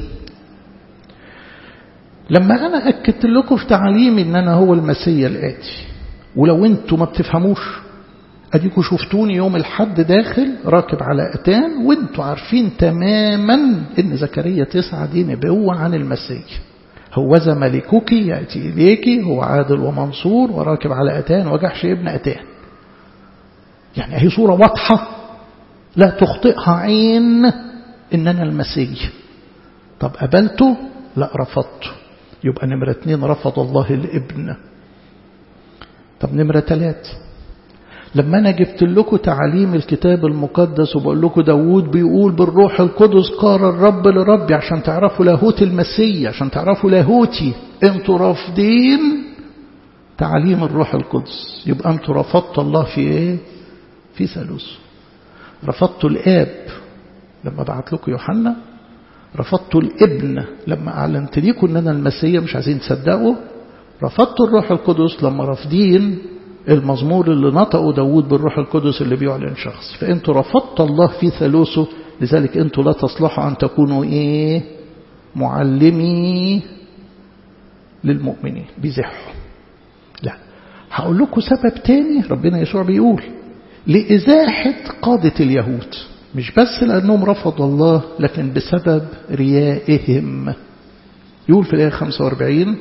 A: لما أنا أكدت لكم في تعليمي إن أنا هو المسيا الآتي ولو أنتوا ما بتفهموش أديكوا شفتوني يوم الحد داخل راكب على أتان وأنتوا عارفين تماما إن زكريا تسعة دي نبوة عن المسيح هوذا ملكك يأتي إليك هو عادل ومنصور وراكب على أتان وجحش ابن أتان يعني هي صورة واضحة لا تخطئها عين إن أنا المسيح طب قبلته لا رفضته يبقى نمرة اتنين رفض الله الابن طب نمرة ثلاثة لما أنا جبت لكم تعليم الكتاب المقدس وبقول لكم داوود بيقول بالروح القدس قال الرب لربي عشان تعرفوا لاهوت المسيح عشان تعرفوا لاهوتي انتوا رافضين تعليم الروح القدس يبقى انتوا رفضتوا الله في ايه في ثالوث رفضتوا الاب لما بعت لكم يوحنا رفضتوا الابن لما اعلنت لكم ان انا المسيح مش عايزين تصدقوا رفضتوا الروح القدس لما رافضين المزمور اللي نطقه داود بالروح القدس اللي بيعلن شخص فانتوا رفضتوا الله في ثالوثه لذلك انتوا لا تصلحوا ان تكونوا ايه معلمي للمؤمنين بيزحوا لا هقول لكم سبب تاني ربنا يسوع بيقول لإزاحة قادة اليهود مش بس لأنهم رفضوا الله لكن بسبب ريائهم يقول في الآية 45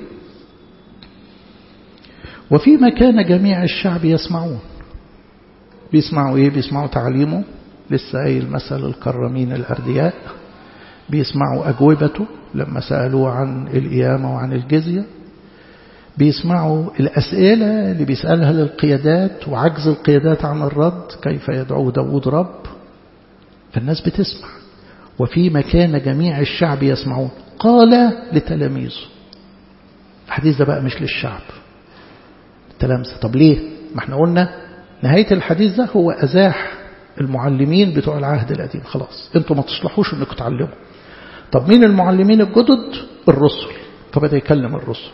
A: وفيما كان جميع الشعب يسمعون بيسمعوا ايه بيسمعوا تعليمه لسه قايل مثل الكرمين الأردياء بيسمعوا أجوبته لما سألوه عن القيامة وعن الجزية بيسمعوا الأسئلة اللي بيسألها للقيادات وعجز القيادات عن الرد كيف يدعو داود رب فالناس بتسمع وفي مكان جميع الشعب يسمعون قال لتلاميذه الحديث ده بقى مش للشعب التلامذة طب ليه ما احنا قلنا نهاية الحديث ده هو أزاح المعلمين بتوع العهد القديم خلاص انتوا ما تصلحوش انكم تعلموا طب مين المعلمين الجدد الرسل فبدأ يكلم الرسل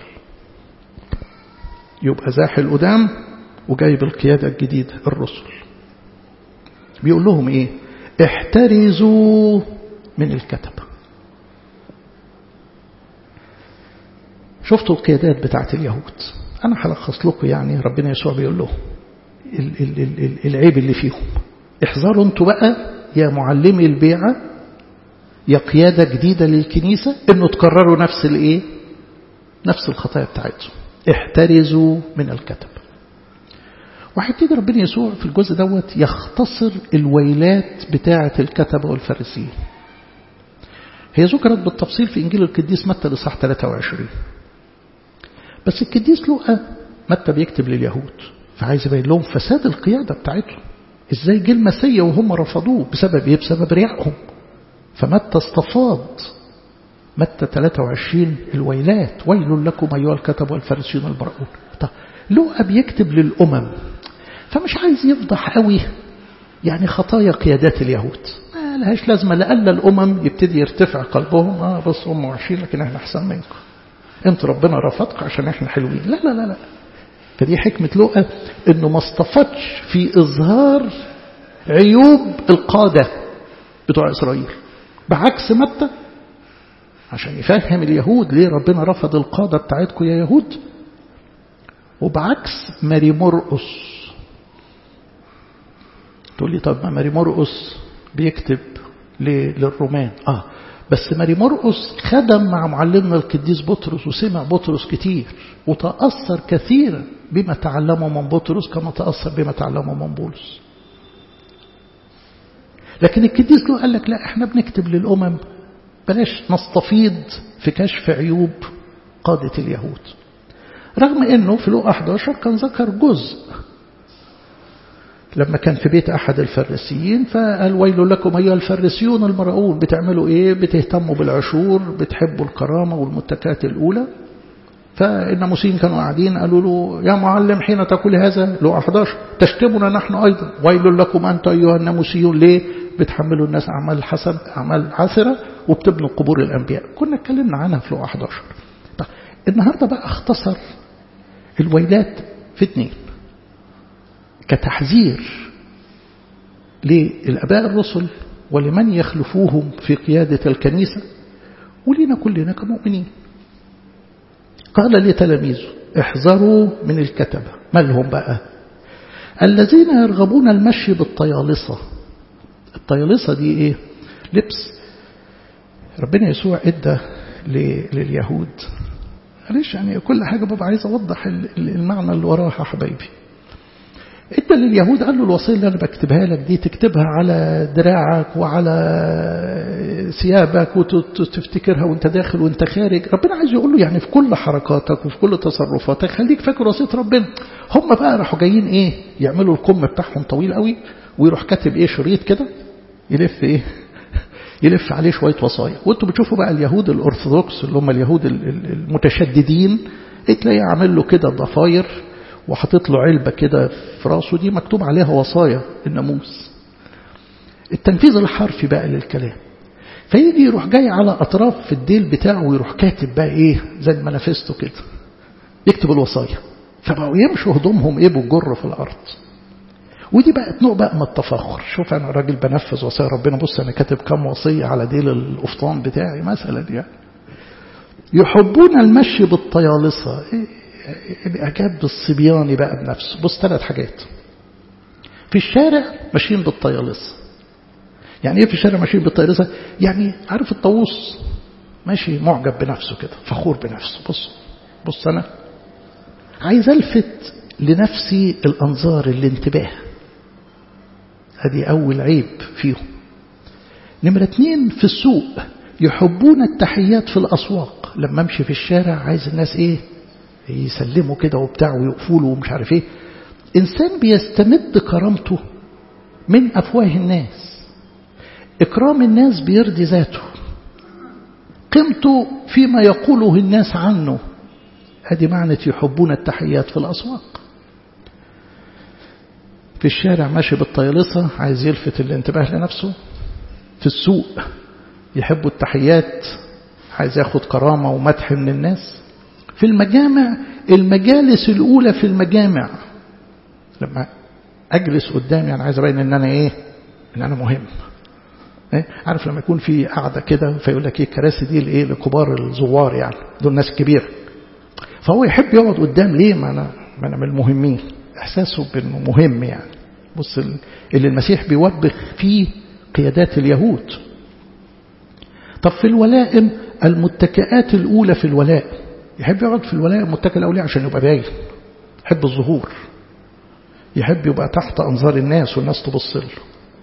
A: يبقى زاح القدام وجايب القيادة الجديدة الرسل بيقول لهم ايه احترزوا من الكتب شفتوا القيادات بتاعت اليهود أنا هلخص لكم يعني ربنا يسوع بيقول لهم العيب اللي فيهم احذروا انتوا بقى يا معلمي البيعة يا قيادة جديدة للكنيسة انه تكرروا نفس الايه نفس الخطايا بتاعتهم احترزوا من الكتب وهيبتدي ربنا يسوع في الجزء دوت يختصر الويلات بتاعة الكتبة والفارسيين هي ذكرت بالتفصيل في إنجيل القديس متى لصح 23 بس القديس لوقا متى بيكتب لليهود فعايز يبين لهم فساد القيادة بتاعتهم ازاي جه المسيا وهم رفضوه بسبب ايه بسبب رياءهم فمتى استفاض متى 23 الويلات ويل لكم أيها الكتب والفارسيون البرؤون طب لوقا بيكتب للأمم فمش عايز يفضح قوي يعني خطايا قيادات اليهود ما لهاش لازمة لألا الأمم يبتدي يرتفع قلبهم آه بص هم وحشين لكن احنا أحسن منكم انتوا ربنا رفضكم عشان احنا حلوين لا لا لا لا فدي حكمة لوقا انه ما اصطفتش في اظهار عيوب القادة بتوع اسرائيل بعكس متى عشان يفهم اليهود ليه ربنا رفض القادة بتاعتكم يا يهود وبعكس ماري مرقس تقول لي طب ما ماري مرقس بيكتب للرومان اه بس ماري مرقس خدم مع معلمنا القديس بطرس وسمع بطرس كتير وتأثر كثيرا بما تعلمه من بطرس كما تأثر بما تعلمه من بولس لكن القديس له قال لك لا احنا بنكتب للأمم بلاش نستفيض في كشف عيوب قادة اليهود رغم انه في لوقا 11 كان ذكر جزء لما كان في بيت أحد الفريسيين فقال ويل لكم أيها الفريسيون المرؤون بتعملوا إيه بتهتموا بالعشور بتحبوا الكرامة والمتكات الأولى فالناموسيين كانوا قاعدين قالوا له يا معلم حين تقول هذا لو 11 تشتمنا نحن أيضا ويل لكم أنت أيها الناموسيون ليه بتحملوا الناس أعمال حسن أعمال عثرة وبتبنوا قبور الأنبياء كنا اتكلمنا عنها في لو 11 طيب النهاردة بقى اختصر الويلات في اثنين كتحذير للأباء الرسل ولمن يخلفوهم في قيادة الكنيسة ولينا كلنا كمؤمنين قال لتلاميذه احذروا من الكتبة مالهم بقى الذين يرغبون المشي بالطيالصة الطيالصة دي ايه لبس ربنا يسوع ادى لليهود معلش يعني كل حاجة بابا عايز أوضح المعنى اللي وراها حبايبي ادى لليهود قال له الوصية اللي أنا بكتبها لك دي تكتبها على دراعك وعلى ثيابك وتفتكرها وانت داخل وانت خارج ربنا عايز يقول له يعني في كل حركاتك وفي كل تصرفاتك خليك فاكر وصية ربنا هم بقى راحوا جايين ايه يعملوا الكم بتاعهم طويل قوي ويروح كاتب ايه شريط كده يلف ايه يلف عليه شوية وصايا وانتوا بتشوفوا بقى اليهود الأرثوذكس اللي هم اليهود المتشددين تلاقيه عامل له كده ضفاير وحاطط له علبة كده في راسه دي مكتوب عليها وصايا الناموس التنفيذ الحرفي بقى للكلام فيجي يروح جاي على أطراف في الديل بتاعه ويروح كاتب بقى إيه زي المانيفستو كده يكتب الوصايا فبقوا يمشوا هدومهم إيه بالجر في الأرض ودي بقت نوع بقى من التفاخر شوف أنا راجل بنفذ وصايا ربنا بص أنا كاتب كام وصية على ديل القفطان بتاعي مثلا يعني يحبون المشي بالطيالصة إيه الإعجاب بالصبياني بقى بنفسه بص ثلاث حاجات في الشارع ماشيين بالطيالصة يعني ايه في الشارع ماشيين بالطيالصة يعني عارف الطاووس ماشي معجب بنفسه كده فخور بنفسه بص بص أنا عايز ألفت لنفسي الأنظار الانتباه هذه أول عيب فيهم نمرة اتنين في السوق يحبون التحيات في الأسواق لما أمشي في الشارع عايز الناس إيه يسلموا كده وبتاع ويقفوا ومش عارف إيه إنسان بيستمد كرامته من أفواه الناس إكرام الناس بيرضي ذاته قيمته فيما يقوله الناس عنه هذه معنى يحبون التحيات في الأسواق في الشارع ماشي بالطيلصة عايز يلفت الانتباه لنفسه في السوق يحبوا التحيات عايز ياخد كرامة ومدح من الناس في المجامع المجالس الأولى في المجامع لما أجلس قدامي يعني عايز أبين إن أنا إيه إن أنا مهم إيه؟ عارف لما يكون في قاعدة كده فيقول لك إيه الكراسي دي لإيه لكبار الزوار يعني دول ناس كبيرة فهو يحب يقعد قدام ليه ما أنا ما أنا من المهمين إحساسه بأنه مهم يعني بص اللي المسيح بيوبخ فيه قيادات اليهود طب في الولائم المتكئات الأولى في الولاء يحب يقعد في الولاء المتكئ الأولى عشان يبقى باين يحب الظهور يحب يبقى تحت أنظار الناس والناس تبص له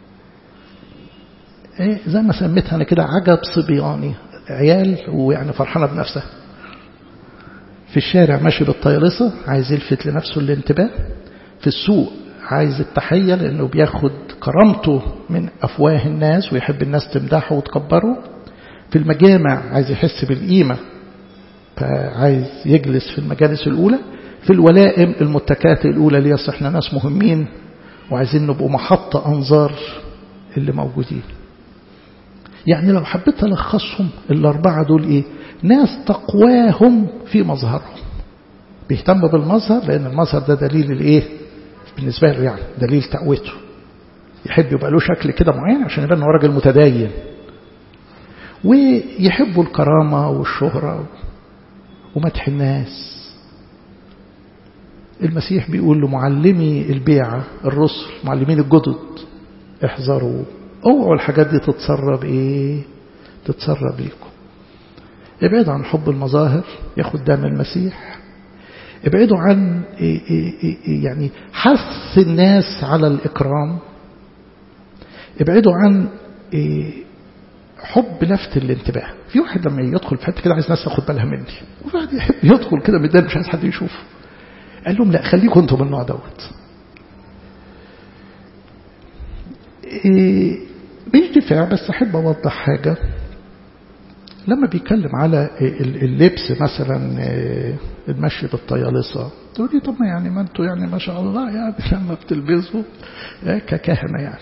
A: إيه زي ما سميتها أنا كده عجب صبياني عيال ويعني فرحانة بنفسها في الشارع ماشي بالطيرسة عايز يلفت لنفسه الانتباه في السوق عايز التحية لأنه بياخد كرامته من أفواه الناس ويحب الناس تمدحه وتكبره في المجامع عايز يحس بالقيمة فعايز يجلس في المجالس الأولى في الولائم المتكات الأولى اللي احنا ناس مهمين وعايزين نبقوا محطة أنظار اللي موجودين يعني لو حبيت ألخصهم الأربعة دول إيه ناس تقواهم في مظهرهم بيهتم بالمظهر لأن المظهر ده دليل الإيه بالنسبة له يعني دليل تقويته يحب يبقى له شكل كده معين عشان يبقى انه راجل متدين ويحبوا الكرامة والشهرة ومدح الناس المسيح بيقول لمعلمي البيعة الرسل معلمين الجدد احذروا اوعوا الحاجات دي تتسرب ايه تتسرب ليكم ابعدوا عن حب المظاهر ياخد دم المسيح ابعدوا عن يعني حث الناس على الإكرام ابعدوا عن حب لفت الانتباه في واحد لما يدخل في حته كده عايز الناس تاخد بالها مني وفي واحد يحب يدخل كده متضايق مش عايز حد يشوفه قال لهم لا خليكم انتم من النوع دوت مش دفاع بس احب اوضح حاجه لما بيتكلم على اللبس مثلا المشي بالطيالصة تقول لي طب ما يعني ما انتوا يعني ما شاء الله يعني لما بتلبسوا ككهنة يعني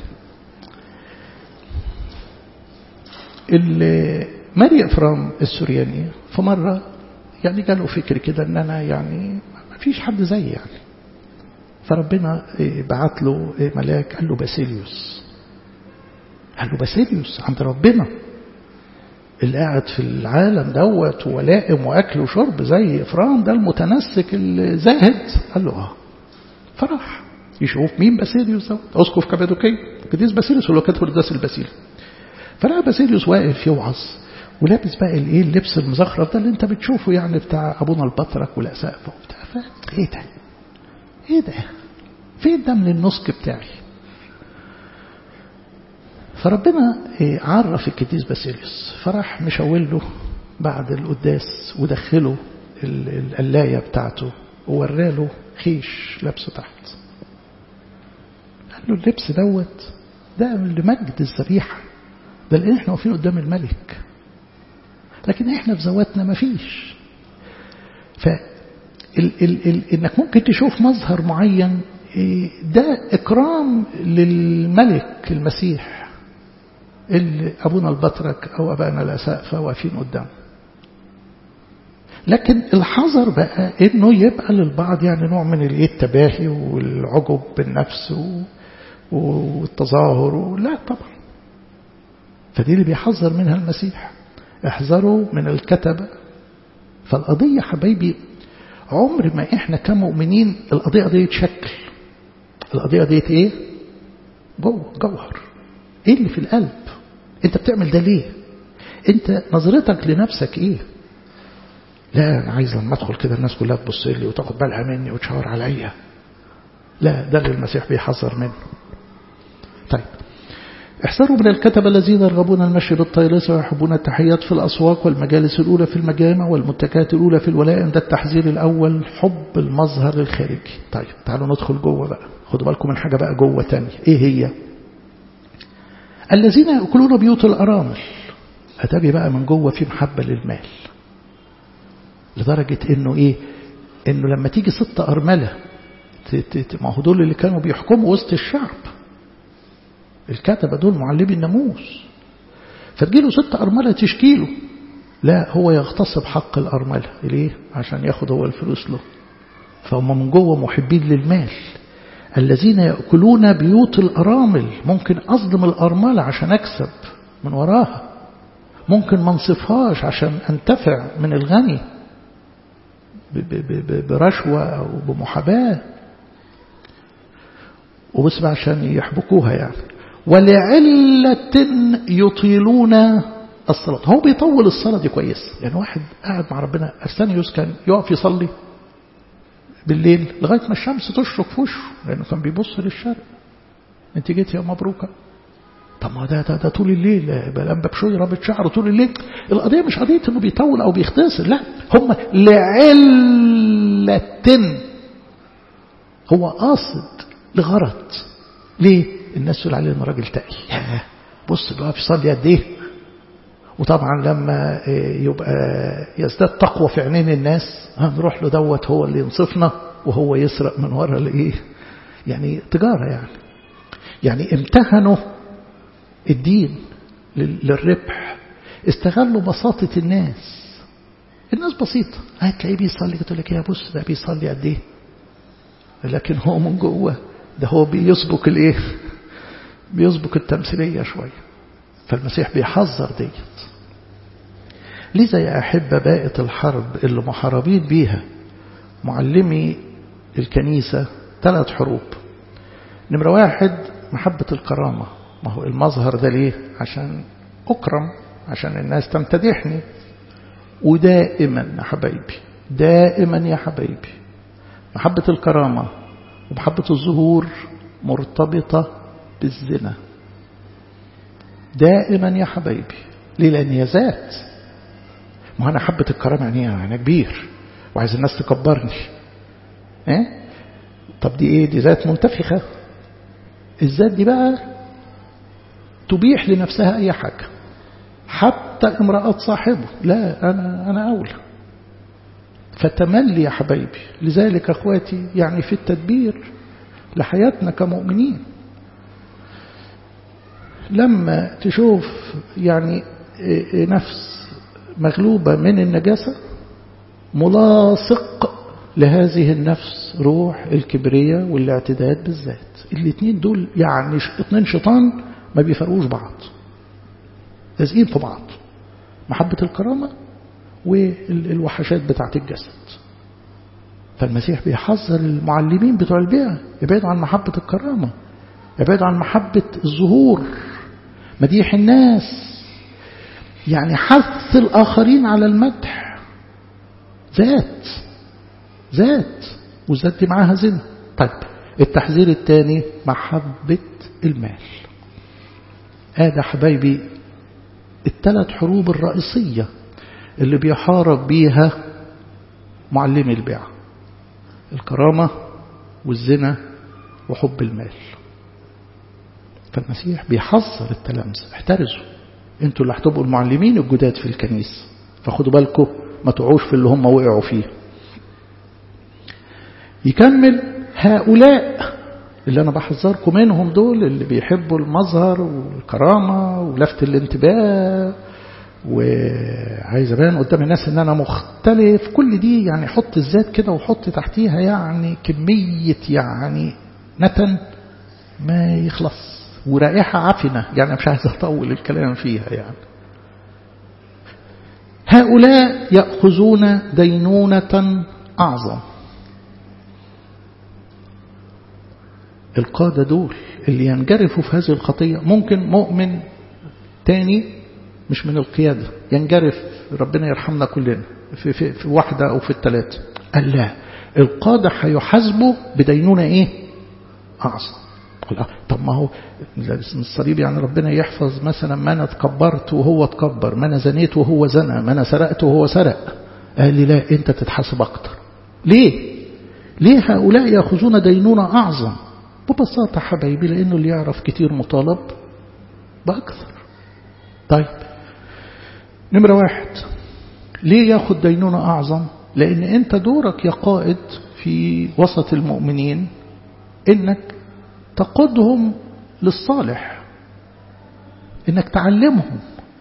A: ماري إفرام السورياني في مرة يعني جاله فكر كده ان انا يعني ما فيش حد زيي يعني فربنا بعت له ملاك قال له باسيليوس قال له باسيليوس عند ربنا اللي قاعد في العالم دوت ولائم واكل وشرب زي افرام ده المتنسك الزاهد قال له اه فراح يشوف مين باسيليوس دوت اسقف كابادوكيه قديس باسيليوس اللي هو كاتب القداس الباسيلي فلقى باسيليوس واقف يوعظ ولابس بقى الايه اللبس المزخرف ده اللي انت بتشوفه يعني بتاع ابونا البطرك والاسقف وبتاع ايه ده؟ ايه ده؟ فين ده من النسك بتاعي؟ فربنا عرف القديس باسيليوس فراح مشاور له بعد القداس ودخله القلاية بتاعته ووراله خيش لابسه تحت قال له اللبس دوت ده لمجد الذبيحة ده لان احنا واقفين قدام الملك لكن احنا في ذواتنا ما فيش ف ال ال ال انك ممكن تشوف مظهر معين ده اكرام للملك المسيح اللي ابونا البطرك او ابائنا الاسقفه واقفين قدامه لكن الحذر بقى انه يبقى للبعض يعني نوع من الايه التباهي والعجب بالنفس والتظاهر لا طبعا فدي اللي بيحذر منها المسيح احذروا من الكتبة فالقضية حبايبي عمر ما احنا كمؤمنين القضية قضية شكل القضية قضية ايه جوه جوهر ايه اللي في القلب انت بتعمل ده ليه انت نظرتك لنفسك ايه لا انا عايز لما ادخل كده الناس كلها تبص لي وتاخد بالها مني وتشاور عليا لا ده اللي المسيح بيحذر منه طيب احذروا من الكتب الذين يرغبون المشي بالطيلسة ويحبون التحيات في الأسواق والمجالس الأولى في المجامع والمتكات الأولى في الولائم ده التحذير الأول حب المظهر الخارجي طيب تعالوا ندخل جوه بقى خدوا بالكم من حاجة بقى جوه تانية إيه هي الذين يأكلون بيوت الأرامل أتابي بقى من جوه في محبة للمال لدرجة إنه إيه إنه لما تيجي ست أرملة ما هو دول اللي كانوا بيحكموا وسط الشعب الكتبة دول معلمي الناموس فتجيله ست أرملة تشكيله لا هو يغتصب حق الأرملة ليه عشان ياخد هو الفلوس له فهم من جوه محبين للمال الذين يأكلون بيوت الأرامل ممكن أظلم الأرملة عشان أكسب من وراها ممكن ما انصفهاش عشان أنتفع من الغني برشوة أو بمحاباة وبس عشان يحبكوها يعني ولعلة يطيلون الصلاة هو بيطول الصلاة دي كويس يعني واحد قاعد مع ربنا أرسانيوس كان يقف يصلي بالليل لغاية ما الشمس تشرق في وشه لأنه كان بيبص للشرق أنت جيت يا مبروكة طب ما ده, ده, ده طول الليل بلنبك شوية رابط شعره طول الليل القضية مش قضية انه بيطول او بيختصر لا هم لعلة هو قاصد لغرض ليه الناس تقول عليه انه راجل تقي بص بيقف يصلي قد ايه وطبعا لما يبقى يزداد تقوى في عينين الناس هنروح له دوت هو اللي ينصفنا وهو يسرق من ورا الايه يعني تجارة يعني يعني امتهنوا الدين للربح استغلوا بساطة الناس الناس بسيطة هتلاقيه بيصلي قلت لك يا بص ده بيصلي قد ايه لكن هو من جوه ده هو بيسبق الايه بيسبق التمثيلية شوية فالمسيح بيحذر ديت لذا يا أحبة باءة الحرب اللي محاربين بيها معلمي الكنيسة ثلاث حروب نمرة واحد محبة الكرامة ما هو المظهر ده ليه عشان أكرم عشان الناس تمتدحني ودائما يا حبايبي دائما يا حبايبي محبة الكرامة ومحبة الظهور مرتبطة بالزنا دائما يا حبايبي ليه لأن هي ذات ما أنا حبة الكرامة يعني أنا كبير وعايز الناس تكبرني إيه؟ طب دي إيه دي ذات منتفخة الذات دي بقى تبيح لنفسها أي حاجة حتى امرأة صاحبه لا أنا, أنا أولى فتملي يا حبايبي لذلك أخواتي يعني في التدبير لحياتنا كمؤمنين لما تشوف يعني نفس مغلوبة من النجاسة ملاصق لهذه النفس روح الكبرية والاعتداد بالذات الاثنين دول يعني اثنين شيطان ما بيفرقوش بعض لازقين في بعض محبة الكرامة والوحشات بتاعت الجسد فالمسيح بيحذر المعلمين بتوع البيع يبعدوا عن محبة الكرامة يبعدوا عن محبة الظهور مديح الناس يعني حث الآخرين على المدح ذات ذات والذات دي معاها زنا طيب التحذير الثاني محبة المال هذا حبايبي الثلاث حروب الرئيسية اللي بيحارب بيها معلمي البيع الكرامة والزنا وحب المال فالمسيح بيحذر التلامذة احترزوا انتوا اللي هتبقوا المعلمين الجداد في الكنيسة فخدوا بالكم ما تقعوش في اللي هم وقعوا فيه يكمل هؤلاء اللي أنا بحذركم منهم دول اللي بيحبوا المظهر والكرامة ولفت الانتباه وعايز ابان قدام الناس ان انا مختلف كل دي يعني حط الذات كده وحط تحتيها يعني كمية يعني نتن ما يخلص ورائحة عفنة يعني مش عايز اطول الكلام فيها يعني هؤلاء يأخذون دينونة أعظم القادة دول اللي ينجرفوا في هذه الخطية ممكن مؤمن تاني مش من القيادة ينجرف ربنا يرحمنا كلنا في, في, في واحدة أو في الثلاثة قال لا القادة هيحاسبوا بدينونة إيه أعظم طب ما هو الصليب يعني ربنا يحفظ مثلا ما أنا اتكبرت وهو اتكبر ما أنا زنيت وهو زنى ما أنا سرقت وهو سرق قال لي لا أنت تتحاسب أكتر ليه ليه هؤلاء يأخذون دينونة أعظم ببساطة حبايبي لأنه اللي يعرف كتير مطالب بأكثر طيب نمرة واحد ليه ياخد دينونة أعظم لأن أنت دورك يا قائد في وسط المؤمنين إنك تقودهم للصالح إنك تعلمهم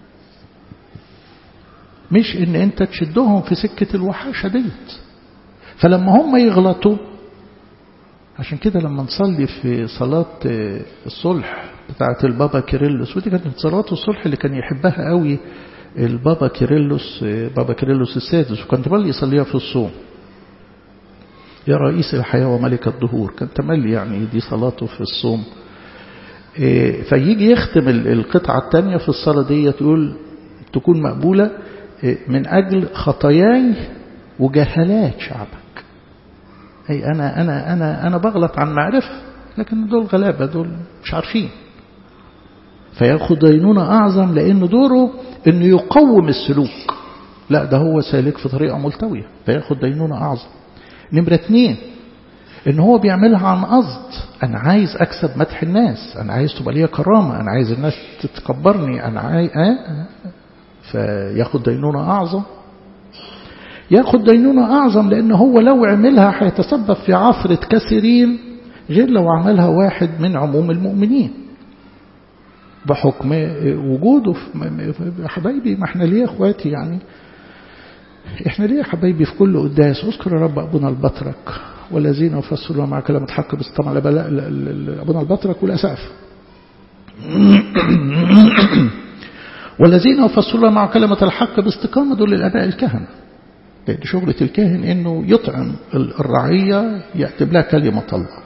A: مش إن أنت تشدهم في سكة الوحاشة ديت فلما هم يغلطوا عشان كده لما نصلي في صلاة الصلح بتاعة البابا كيرلس ودي كانت صلاة الصلح اللي كان يحبها قوي البابا كيرلس بابا كيرلس السادس وكان تملي يصليها في الصوم يا رئيس الحياة وملك الدهور كان تملي يعني دي صلاته في الصوم فيجي يختم القطعة الثانية في الصلاة دي تقول تكون مقبولة من أجل خطاياي وجهالات شعبك أي أنا أنا أنا أنا بغلط عن معرفة لكن دول غلابة دول مش عارفين فياخد دينونة أعظم لأن دوره أنه يقوم السلوك لا ده هو سالك في طريقة ملتوية فياخد دينونة أعظم نمرة اتنين ان هو بيعملها عن قصد انا عايز اكسب مدح الناس انا عايز تبقى ليا كرامة انا عايز الناس تتكبرني انا عايز آه فياخد دينونة اعظم ياخد دينونة اعظم لان هو لو عملها هيتسبب في عثرة كثيرين غير لو عملها واحد من عموم المؤمنين بحكم وجوده في حبايبي ما احنا ليه اخواتي يعني احنا ليه يا حبايبي في كل قداس اذكر يا رب ابونا البطرك والذين يفسرون مع كلمة حق بس طبعا ابونا البطرك والاساف والذين يفسرون مع كلمة الحق باستقامة دول الاباء الكهنة لان شغلة الكاهن انه يطعم الرعية يكتب لها كلمة الله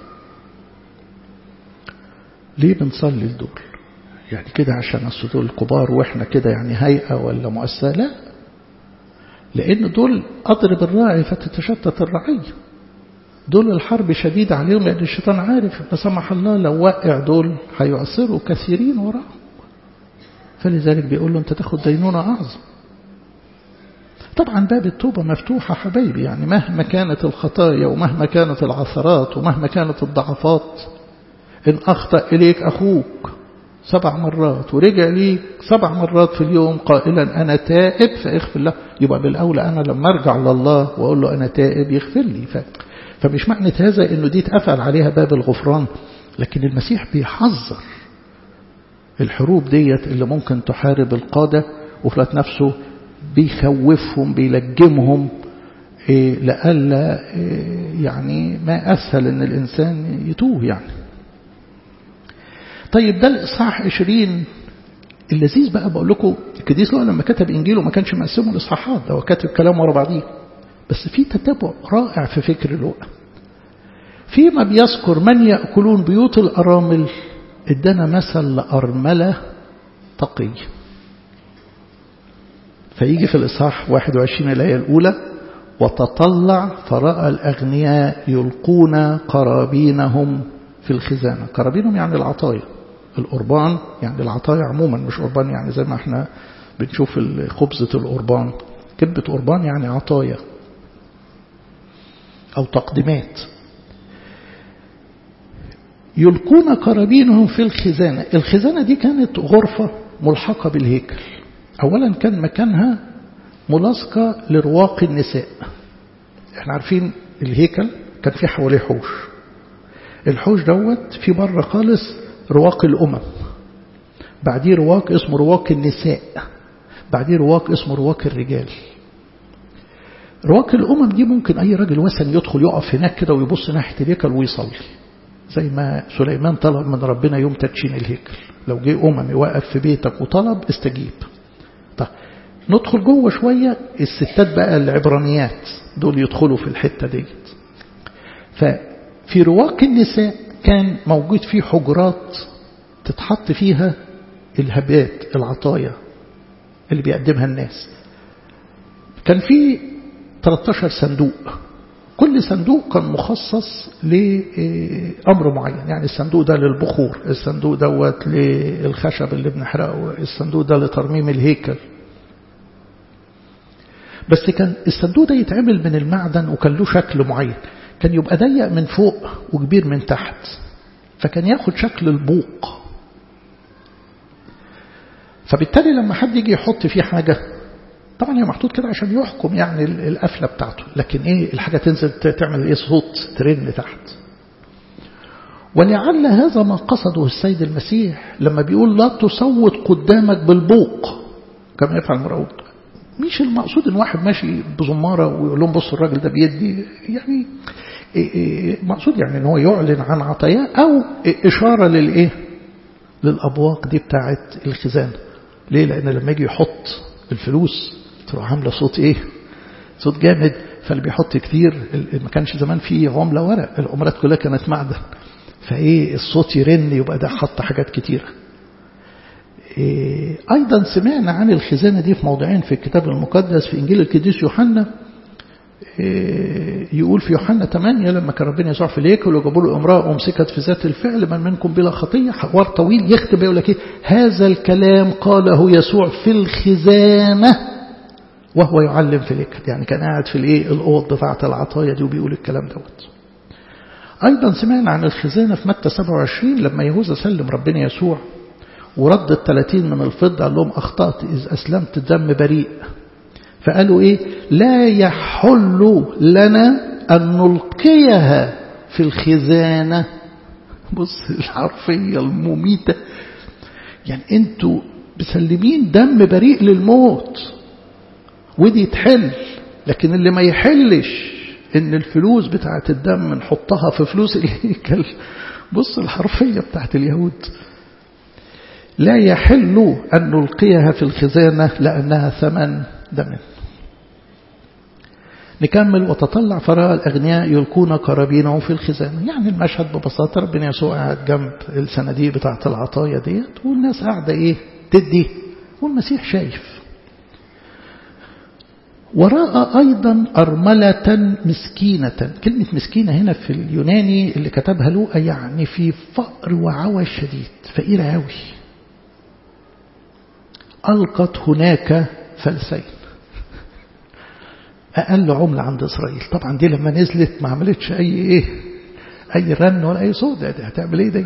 A: ليه بنصلي لدول يعني كده عشان اصل دول كبار واحنا كده يعني هيئة ولا مؤسسة لا لأن دول أضرب الراعي فتتشتت الرعية دول الحرب شديدة عليهم لأن الشيطان عارف لا سمح الله لو وقع دول هيعصروا كثيرين وراهم فلذلك بيقول له أنت تاخد دينونة أعظم طبعا باب التوبة مفتوحة حبايبي يعني مهما كانت الخطايا ومهما كانت العثرات ومهما كانت الضعفات إن أخطأ إليك أخوك سبع مرات ورجع ليك سبع مرات في اليوم قائلا أنا تائب فاغفر له يبقى بالأولى أنا لما أرجع لله وأقول له أنا تائب يغفر لي ف... فمش معنى هذا أنه دي اتقفل عليها باب الغفران لكن المسيح بيحذر الحروب ديت اللي ممكن تحارب القادة وفي نفسه بيخوفهم بيلجمهم إيه لألا إيه يعني ما أسهل أن الإنسان يتوه يعني طيب ده الإصحاح 20 اللذيذ بقى بقول لكم القديس لوقا لما كتب إنجيله ما كانش مقسمه الإصحاحات ده هو كاتب كلام ورا بعضيه بس في تتابع رائع في فكر لوقا فيما بيذكر من يأكلون بيوت الأرامل ادانا مثل لأرملة تقي فيجي في الإصحاح 21 الآية الأولى وتطلع فرأى الأغنياء يلقون قرابينهم في الخزانة قرابينهم يعني العطايا القربان يعني العطايا عموما مش قربان يعني زي ما احنا بنشوف خبزة القربان كلمة قربان يعني عطايا أو تقديمات يلقون قرابينهم في الخزانة الخزانة دي كانت غرفة ملحقة بالهيكل أولا كان مكانها ملاصقة لرواق النساء احنا عارفين الهيكل كان فيه حواليه حوش الحوش دوت في بره خالص رواق الأمم بعديه رواق اسمه رواق النساء بعديه رواق اسمه رواق الرجال رواق الأمم دي ممكن أي راجل وثني يدخل يقف هناك كده ويبص ناحية الهيكل ويصلي زي ما سليمان طلب من ربنا يوم تدشين الهيكل لو جه أمم يوقف في بيتك وطلب استجيب طيب ندخل جوه شوية الستات بقى العبرانيات دول يدخلوا في الحتة ديت ففي رواق النساء كان موجود فيه حجرات تتحط فيها الهبات العطايا اللي بيقدمها الناس كان في 13 صندوق كل صندوق كان مخصص لأمر معين يعني الصندوق ده للبخور الصندوق دوت للخشب اللي بنحرقه الصندوق ده لترميم الهيكل بس كان الصندوق ده يتعمل من المعدن وكان له شكل معين كان يبقى ضيق من فوق وكبير من تحت فكان ياخد شكل البوق فبالتالي لما حد يجي يحط فيه حاجة طبعا هي محطوط كده عشان يحكم يعني القفلة بتاعته لكن ايه الحاجة تنزل تعمل ايه صوت ترن تحت ولعل هذا ما قصده السيد المسيح لما بيقول لا تصوت قدامك بالبوق كما يفعل المراود مش المقصود ان واحد ماشي بزمارة ويقول لهم بصوا الراجل ده بيدي يعني مقصود يعني ان هو يعلن عن عطاياه او اشارة للايه للابواق دي بتاعت الخزانة ليه لان لما يجي يحط الفلوس تروح عاملة صوت ايه صوت جامد فاللي بيحط كتير ما كانش زمان فيه عملة ورق العملات كلها كانت معدن فايه الصوت يرن يبقى ده حط حاجات كتيرة إيه أيضا سمعنا عن الخزانة دي في موضعين في الكتاب المقدس في إنجيل القديس يوحنا إيه يقول في يوحنا 8 لما كان ربنا يسوع في الهيكل وجابوا له امرأة أمسكت في ذات الفعل من منكم بلا خطية حوار طويل يختم يقول لك إيه هذا الكلام قاله يسوع في الخزانة وهو يعلم في الهيكل يعني كان قاعد في الايه الأوض بتاعة العطايا دي وبيقول الكلام دوت أيضا سمعنا عن الخزانة في متى 27 لما يهوذا سلم ربنا يسوع ورد الثلاثين من الفضة قال لهم أخطأت إذ أسلمت الدم بريء فقالوا إيه لا يحل لنا أن نلقيها في الخزانة بص الحرفية المميتة يعني أنتوا مسلمين دم بريء للموت ودي تحل لكن اللي ما يحلش ان الفلوس بتاعت الدم نحطها في فلوس الهيكل بص الحرفية بتاعت اليهود لا يحل أن نلقيها في الخزانة لأنها ثمن دم نكمل وتطلع فراء الأغنياء يلقون قرابينهم في الخزانة يعني المشهد ببساطة ربنا يسوع قاعد جنب الصناديق بتاعت العطايا ديت والناس قاعدة إيه تدي والمسيح شايف ورأى أيضا أرملة مسكينة كلمة مسكينة هنا في اليوناني اللي كتبها لوقا يعني في فقر وعوى شديد فقيرة أوي ألقت هناك فلسين أقل عملة عند إسرائيل طبعا دي لما نزلت ما عملتش أي إيه أي رن ولا أي صوت دي هتعمل إيه ديت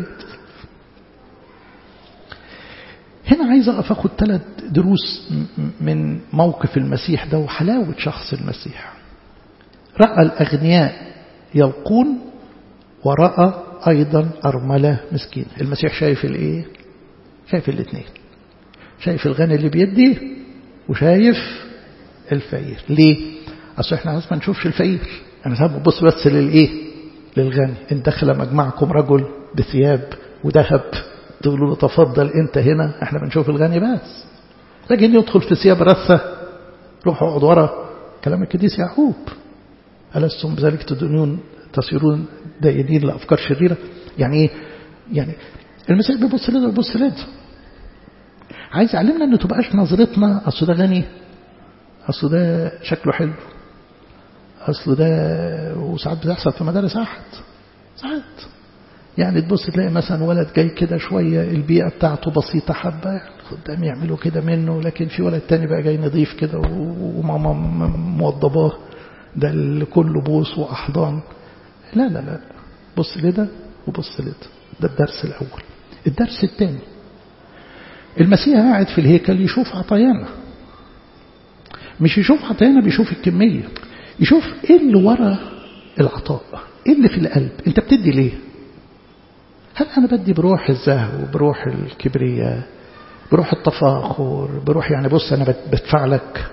A: هنا عايز أقف أخد ثلاث دروس من موقف المسيح ده وحلاوة شخص المسيح رأى الأغنياء يلقون ورأى أيضا أرملة مسكين المسيح شايف الإيه شايف الاثنين شايف الغني اللي بيدي وشايف الفقير ليه أصل احنا عايز ما نشوفش الفقير أنا ساعات ببص بس للإيه للغني إن دخل مجمعكم رجل بثياب وذهب تقولوا له تفضل انت هنا احنا بنشوف الغني بس لكن يدخل في ثياب رثة روح اقعد ورا كلام القديس يعقوب ألستم بذلك تدنون تصيرون دائنين لأفكار شريرة يعني ايه يعني المسيح بيبص لنا ويبص لنا عايز يعلمنا ان تبقاش نظرتنا اصل ده غني اصل ده شكله حلو اصل ده وساعات بتحصل في مدارس احد ساعات يعني تبص تلاقي مثلا ولد جاي كده شوية البيئة بتاعته بسيطة حبة يعني خدام يعملوا كده منه لكن في ولد تاني بقى جاي نظيف كده وماما موضباه ده اللي كله بوس وأحضان لا لا لا بص لده وبص لده ده الدرس الأول الدرس الثاني المسيح قاعد في الهيكل يشوف عطايانا مش يشوف عطايانا بيشوف الكمية يشوف ايه اللي ورا العطاء ايه اللي في القلب انت بتدي ليه هل أنا بدي بروح الزهو بروح الكبرياء بروح التفاخر بروح يعني بص أنا بدفع لك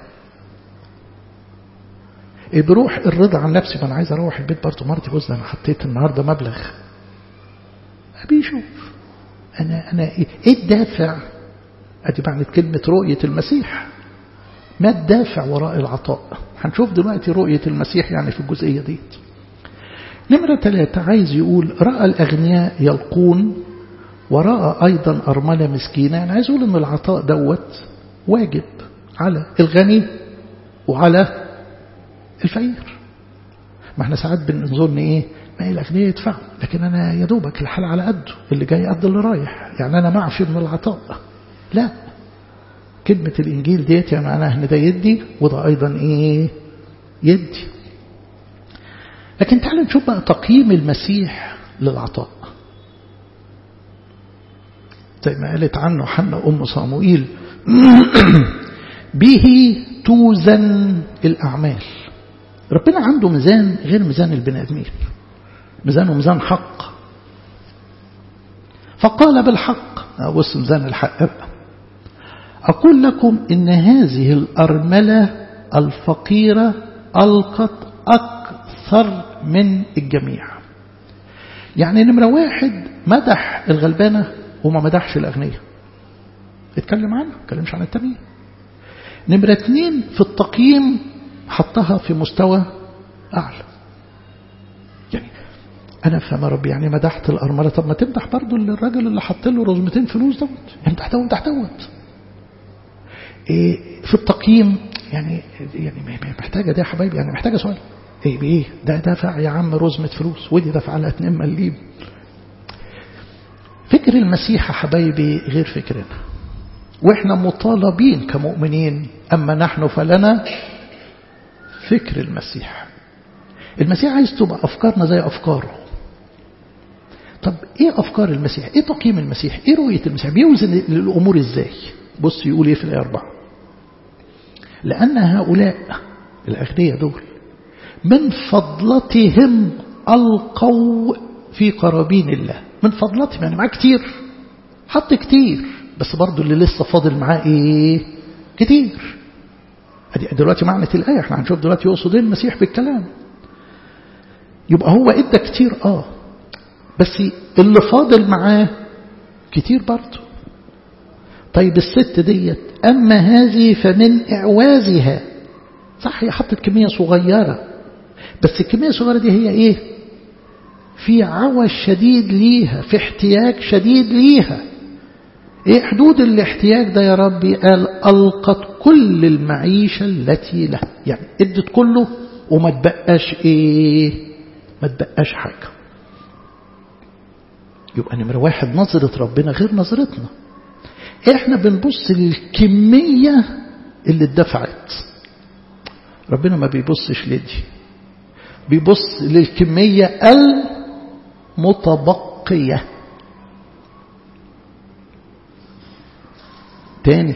A: بروح الرضا عن نفسي ما أنا عايز أروح البيت برضه مرتي بص أنا حطيت النهاردة مبلغ بيشوف أنا أنا إيه الدافع أدي معنى كلمة رؤية المسيح ما الدافع وراء العطاء هنشوف دلوقتي رؤية المسيح يعني في الجزئية دي نمرة ثلاثة عايز يقول رأى الأغنياء يلقون ورأى أيضا أرملة مسكينة يعني عايز يقول أن العطاء دوت واجب على الغني وعلى الفقير ما احنا ساعات بنظن ايه ما هي الأغنياء يدفعوا لكن أنا يا دوبك الحال على قده اللي جاي قد اللي رايح يعني أنا معفي من العطاء لا كلمة الإنجيل ديت يعني معناها أن ده يدي وده أيضا إيه يدي لكن تعالوا نشوف بقى تقييم المسيح للعطاء زي ما قالت عنه حنا أم صاموئيل به توزن الأعمال ربنا عنده ميزان غير ميزان البني آدمين ميزانه ميزان حق فقال بالحق بص ميزان الحق بقى أقول لكم إن هذه الأرملة الفقيرة ألقت أكثر من الجميع يعني نمرة واحد مدح الغلبانة وما مدحش الأغنياء اتكلم عنها اتكلمش عن التانية نمرة اتنين في التقييم حطها في مستوى أعلى يعني أنا فما ربي يعني مدحت الأرملة طب ما تمدح برضو الراجل اللي حط له رزمتين فلوس دوت امدح دوت امدح دوت إيه في التقييم يعني يعني محتاجة ده يا حبايبي يعني محتاجة سؤال ايه بايه ده دفع يا عم رزمة فلوس ودي دفع لها 2 مليم فكر المسيح يا حبايبي غير فكرنا واحنا مطالبين كمؤمنين اما نحن فلنا فكر المسيح المسيح عايز تبقى افكارنا زي افكاره طب ايه افكار المسيح ايه تقييم المسيح ايه رؤية المسيح بيوزن الامور ازاي بص يقول ايه في الايه 4 لان هؤلاء الاغنياء دول من فضلتهم ألقوا في قرابين الله من فضلتهم يعني معاه كتير حط كتير بس برضو اللي لسه فاضل معاه ايه كتير دلوقتي معنى الآية احنا هنشوف دلوقتي يقصد ايه المسيح بالكلام يبقى هو ادى كتير اه بس اللي فاضل معاه كتير برضو طيب الست ديت أما هذه فمن إعوازها صح هي حطت كمية صغيرة بس الكمية الصغيرة دي هي ايه في عوز شديد ليها في احتياج شديد ليها ايه حدود الاحتياج ده يا ربي قال ألقت كل المعيشة التي له يعني ادت كله وما تبقاش ايه ما تبقاش حاجة يبقى نمرة واحد نظرة ربنا غير نظرتنا احنا بنبص للكمية اللي اتدفعت ربنا ما بيبصش لدي بيبص للكمية المتبقية تاني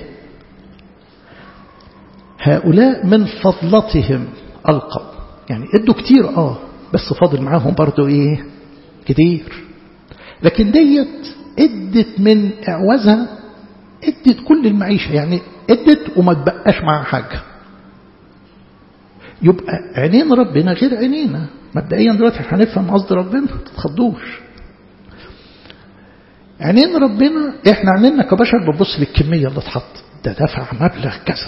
A: هؤلاء من فضلتهم ألقوا يعني ادوا كتير اه بس فاضل معاهم برضو ايه كتير لكن ديت ادت من اعوازها ادت كل المعيشة يعني ادت وما تبقاش معاها حاجة يبقى عينين ربنا غير عينينا مبدئيا دلوقتي هنفهم قصد ربنا ما تتخضوش عينين ربنا احنا عينينا كبشر بنبص للكمية اللي اتحط ده دفع مبلغ كذا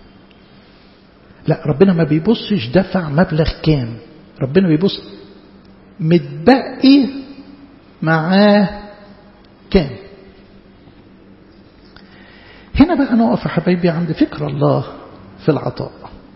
A: لا ربنا ما بيبصش دفع مبلغ كام ربنا بيبص متبقي معاه كام هنا بقى نقف يا حبايبي عند فكر الله في العطاء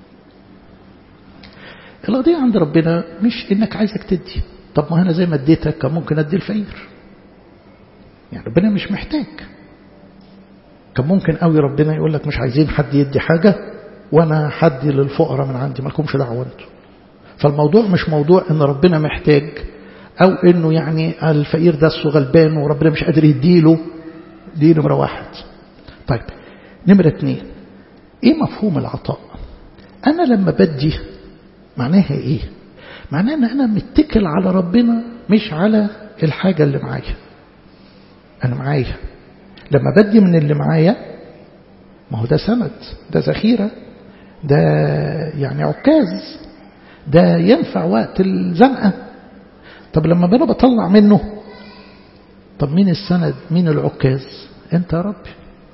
A: القضية عند ربنا مش انك عايزك تدي طب ما انا زي ما اديتك كان ممكن ادي الفقير يعني ربنا مش محتاج كان ممكن قوي ربنا يقول لك مش عايزين حد يدي حاجة وانا حدي للفقراء من عندي مالكمش دعوه انتوا فالموضوع مش موضوع ان ربنا محتاج او انه يعني الفقير ده غلبان وربنا مش قادر يديله دي نمرة واحد طيب نمرة اتنين ايه مفهوم العطاء انا لما بدي معناها ايه معناها ان انا متكل على ربنا مش على الحاجة اللي معايا انا معايا لما بدي من اللي معايا ما هو ده سند ده ذخيرة ده يعني عكاز ده ينفع وقت الزنقة طب لما انا بطلع منه طب مين السند مين العكاز انت يا ربي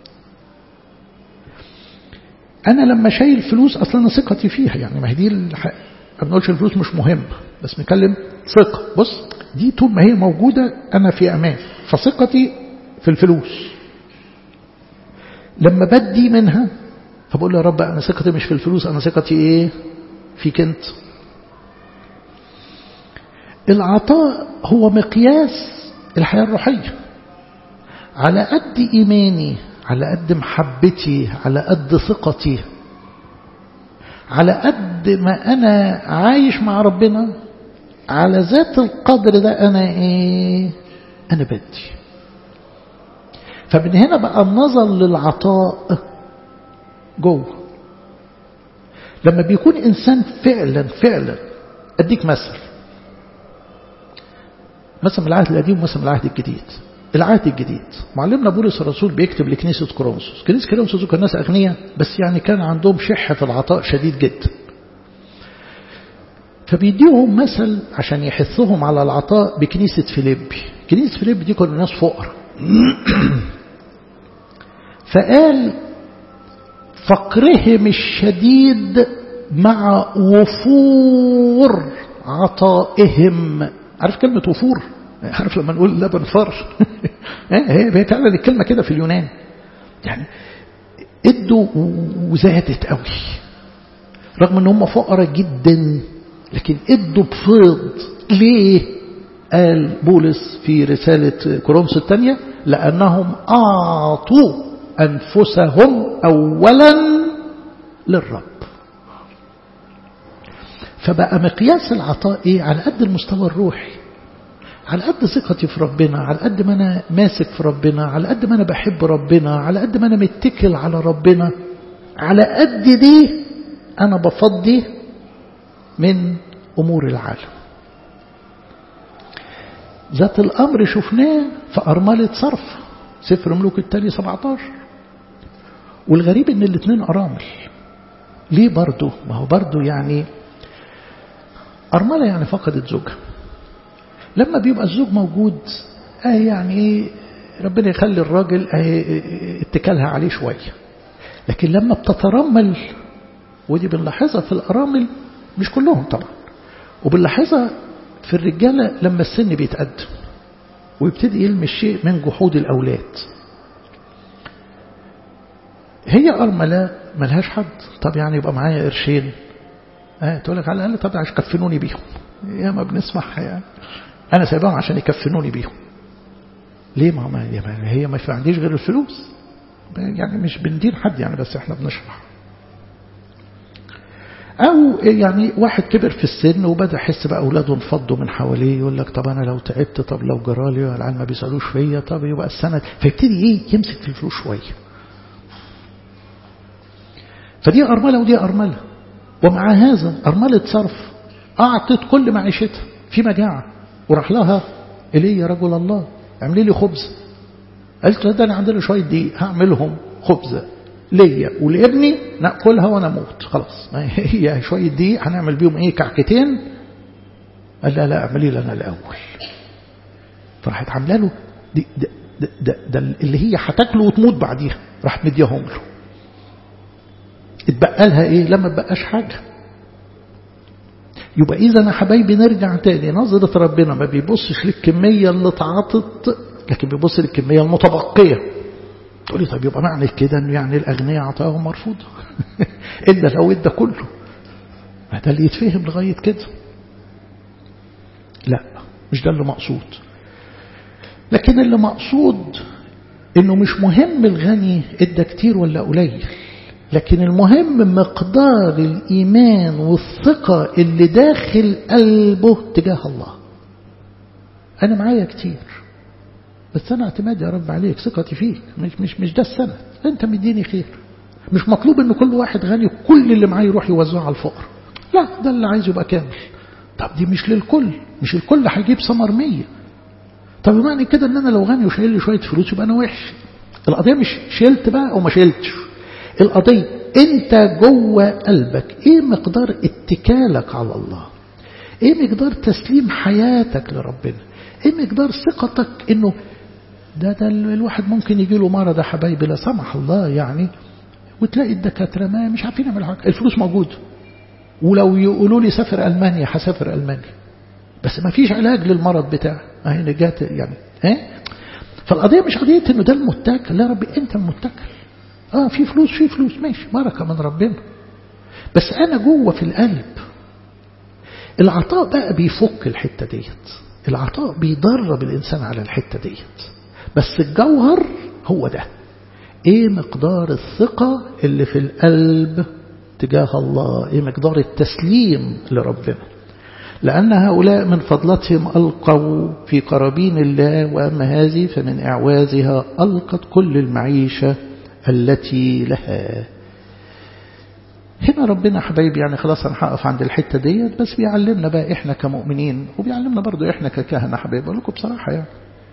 A: انا لما شايل فلوس اصلا انا ثقتي فيها يعني ما هي دي الحق. ما بنقولش الفلوس مش مهمه بس بنتكلم ثقه بص دي طول ما هي موجوده انا في امان فثقتي في الفلوس لما بدي منها فبقول له يا رب انا ثقتي مش في الفلوس انا ثقتي ايه فيك انت العطاء هو مقياس الحياة الروحية على قد إيماني على قد محبتي على قد ثقتي على قد ما أنا عايش مع ربنا على ذات القدر ده أنا إيه أنا بدي فمن هنا بقى النظر للعطاء جوه لما بيكون إنسان فعلا فعلا أديك مثل مثلا من العهد القديم ومثلا من العهد الجديد العهد الجديد معلمنا بولس الرسول بيكتب لكنيسة كورنثوس كنيسة كورنثوس كان ناس أغنياء بس يعني كان عندهم شح في العطاء شديد جدا فبيديهم مثل عشان يحثهم على العطاء بكنيسة فيليبي كنيسة فيليبي دي كانوا ناس فقراء فقال فقرهم الشديد مع وفور عطائهم عارف كلمة وفور عارف لما نقول لبن فر هي فعلا الكلمة كده في اليونان يعني ادوا وزادت قوي رغم ان هم فقراء جدا لكن ادوا بفيض ليه قال بولس في رسالة كورنثوس الثانية لأنهم أعطوا أنفسهم أولا للرب فبقى مقياس العطاء إيه على قد المستوى الروحي على قد ثقتي في ربنا على قد ما أنا ماسك في ربنا على قد ما أنا بحب ربنا على قد ما أنا متكل على ربنا على قد دي أنا بفضي من أمور العالم ذات الأمر شفناه في أرملة صرف سفر ملوك التالي 17 والغريب ان الاثنين أرامل ليه برضو ما هو برضو يعني أرملة يعني فقدت زوجها لما بيبقى الزوج موجود اه يعني ايه ربنا يخلي الراجل اه اتكالها عليه شوية لكن لما بتترمل ودي بنلاحظها في الأرامل مش كلهم طبعا وبنلاحظها في الرجالة لما السن بيتقدم ويبتدي يلمس شيء من جحود الأولاد هي أرملة ملهاش حد طب يعني يبقى معايا قرشين اه تقول لك على الأقل طب عشان كفنوني بيهم يا ما بنسمعها يعني أنا سايبهم عشان يكفنوني بيهم ليه ما, ما هي ما في عنديش غير الفلوس يعني مش بندين حد يعني بس احنا بنشرح أو يعني واحد كبر في السن وبدأ يحس بقى أولاده انفضوا من حواليه يقول لك طب أنا لو تعبت طب لو جرالي العيال ما بيسألوش فيا طب يبقى السند فيبتدي إيه يمسك في الفلوس شوية فدي أرملة ودي أرملة ومع هذا أرملة صرف أعطت كل معيشتها في مجاعة وراح لها إلي رجل الله اعملي لي خبز قالت له ده أنا عندنا شوية دي هعملهم خبزة ليا ولابني ناكلها وانا اموت خلاص هي شويه دي هنعمل بيهم ايه كعكتين قال لا لا اعملي لي انا الاول فراحت عامله له دي, دي ده, ده, ده اللي هي هتاكله وتموت بعديها راح مديهم له اتبقى لها ايه لما تبقاش حاجة يبقى اذا يا حبايبي نرجع تاني نظرة ربنا ما بيبصش للكمية اللي اتعاطت لكن بيبص للكمية المتبقية تقول لي طب يبقى معنى كده انه يعني الاغنياء عطاهم مرفوض الا لو ادى كله ما ده اللي يتفهم لغاية كده لا مش ده اللي مقصود لكن اللي مقصود انه مش مهم الغني ادى كتير ولا قليل لكن المهم مقدار الإيمان والثقة اللي داخل قلبه تجاه الله أنا معايا كتير بس أنا اعتمادي يا رب عليك ثقتي فيك مش, مش, مش ده السند أنت مديني خير مش مطلوب أن كل واحد غني كل اللي معاه يروح يوزعه على الفقر لا ده اللي عايز يبقى كامل طب دي مش للكل مش الكل هيجيب ثمر مية طب معنى كده ان انا لو غني وشايل لي شويه فلوس يبقى انا وحش القضيه مش شلت بقى او ما شلتش القضيه انت جوه قلبك ايه مقدار اتكالك على الله ايه مقدار تسليم حياتك لربنا ايه مقدار ثقتك انه ده ده الواحد ممكن يجي له مرض يا حبايبي لا سمح الله يعني وتلاقي الدكاتره ما مش عارفين يعملوا حاجه الفلوس موجوده ولو يقولوا لي سافر المانيا هسافر المانيا بس ما فيش علاج للمرض بتاعي اهي نجات يعني ايه فالقضيه مش قضيه انه ده المتكل لا ربي انت المتكل اه في فلوس في فلوس ماشي بركه من ربنا بس انا جوه في القلب العطاء بقى بيفك الحته ديت العطاء بيدرب الانسان على الحته ديت بس الجوهر هو ده ايه مقدار الثقه اللي في القلب تجاه الله ايه مقدار التسليم لربنا لأن هؤلاء من فضلتهم ألقوا في قرابين الله وأما هذه فمن إعوازها ألقت كل المعيشة التي لها هنا ربنا حبايبي يعني خلاص أنا هقف عند الحتة ديت بس بيعلمنا بقى إحنا كمؤمنين وبيعلمنا برضو إحنا ككهنة حبايبي أقول لكم بصراحة يعني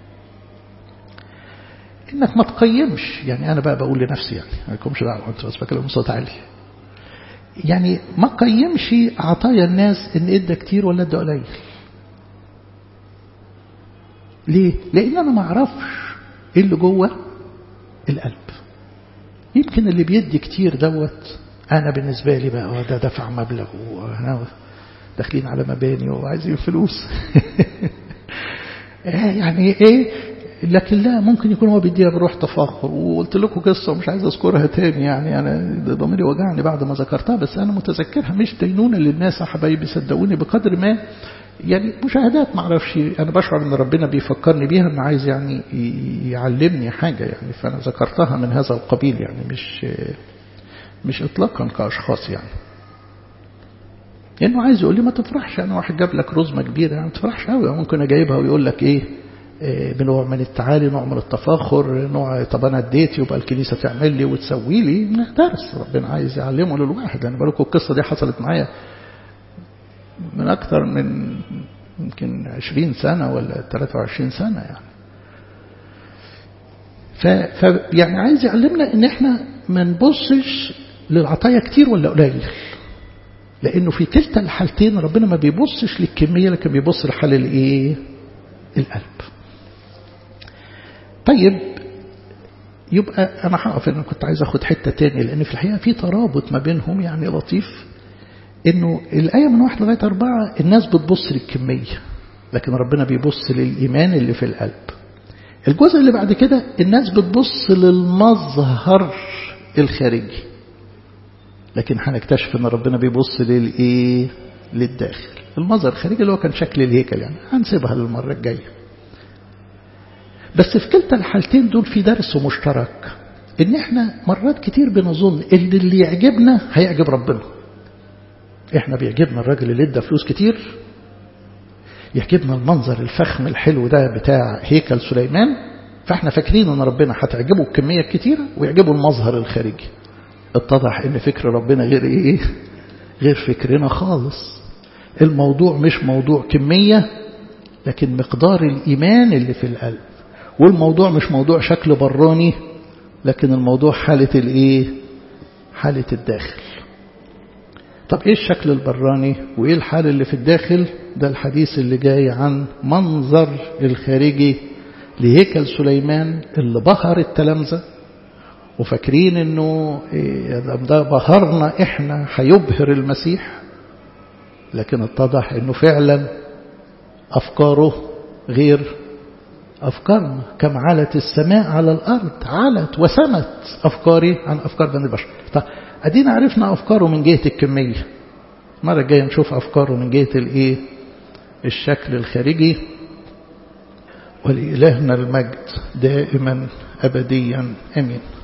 A: إنك ما تقيمش يعني أنا بقى بقول لنفسي يعني ما لكمش دعوة أنتوا بس بكلم صوت عالي يعني ما قيمش عطايا الناس ان ادى كتير ولا ادى قليل ليه لان انا ما اعرفش ايه اللي جوه القلب يمكن اللي بيدي كتير دوت انا بالنسبه لي بقى ده دفع مبلغ وانا داخلين على مباني وعايزين فلوس يعني ايه لكن لا ممكن يكون هو بيديها بروح تفاخر وقلت لكم قصة ومش عايز أذكرها تاني يعني أنا ضميري وجعني بعد ما ذكرتها بس أنا متذكرها مش دينونة للناس يا حبايبي صدقوني بقدر ما يعني مشاهدات ما اعرفش أنا بشعر إن ربنا بيفكرني بيها إنه عايز يعني يعلمني حاجة يعني فأنا ذكرتها من هذا القبيل يعني مش مش إطلاقا كأشخاص يعني لأنه عايز يقول لي ما تفرحش أنا واحد جاب لك رزمة كبيرة يعني ما تفرحش قوي ممكن أجايبها ويقول لك إيه بنوع من التعالي نوع من التفاخر نوع طب انا اديت يبقى الكنيسه تعمل لي وتسوي لي درس ربنا عايز يعلمه للواحد انا بالكم القصه دي حصلت معايا من اكثر من يمكن 20 سنه ولا 23 سنه يعني ف, ف يعني عايز يعلمنا ان احنا ما نبصش للعطايا كتير ولا قليل لانه في كلتا الحالتين ربنا ما بيبصش للكميه لكن بيبص لحال الايه القلب طيب يبقى أنا هقف أنا كنت عايز أخد حتة تاني لأن في الحقيقة في ترابط ما بينهم يعني لطيف إنه الآية من واحد لغاية أربعة الناس بتبص للكمية لكن ربنا بيبص للإيمان اللي في القلب الجزء اللي بعد كده الناس بتبص للمظهر الخارجي لكن هنكتشف ان ربنا بيبص للايه للداخل المظهر الخارجي اللي هو كان شكل الهيكل يعني هنسيبها للمره الجايه بس في كلتا الحالتين دول في درس مشترك ان احنا مرات كتير بنظن ان اللي يعجبنا هيعجب ربنا احنا بيعجبنا الراجل اللي ادى فلوس كتير يعجبنا المنظر الفخم الحلو ده بتاع هيكل سليمان فاحنا فاكرين ان ربنا هتعجبه الكمية الكتيرة ويعجبه المظهر الخارجي اتضح ان فكر ربنا غير ايه غير فكرنا خالص الموضوع مش موضوع كمية لكن مقدار الإيمان اللي في القلب والموضوع مش موضوع شكل براني لكن الموضوع حالة الايه حالة الداخل طب ايه الشكل البراني وايه الحال اللي في الداخل ده الحديث اللي جاي عن منظر الخارجي لهيكل سليمان اللي بهر التلامذة وفاكرين انه ده بهرنا احنا هيبهر المسيح لكن اتضح انه فعلا افكاره غير افكارنا كم علت السماء على الارض علت وسمت افكاري عن افكار بني البشر طيب ادينا عرفنا افكاره من جهه الكميه المره الجايه نشوف افكاره من جهه الايه الشكل الخارجي ولإلهنا المجد دائما أبديا أمين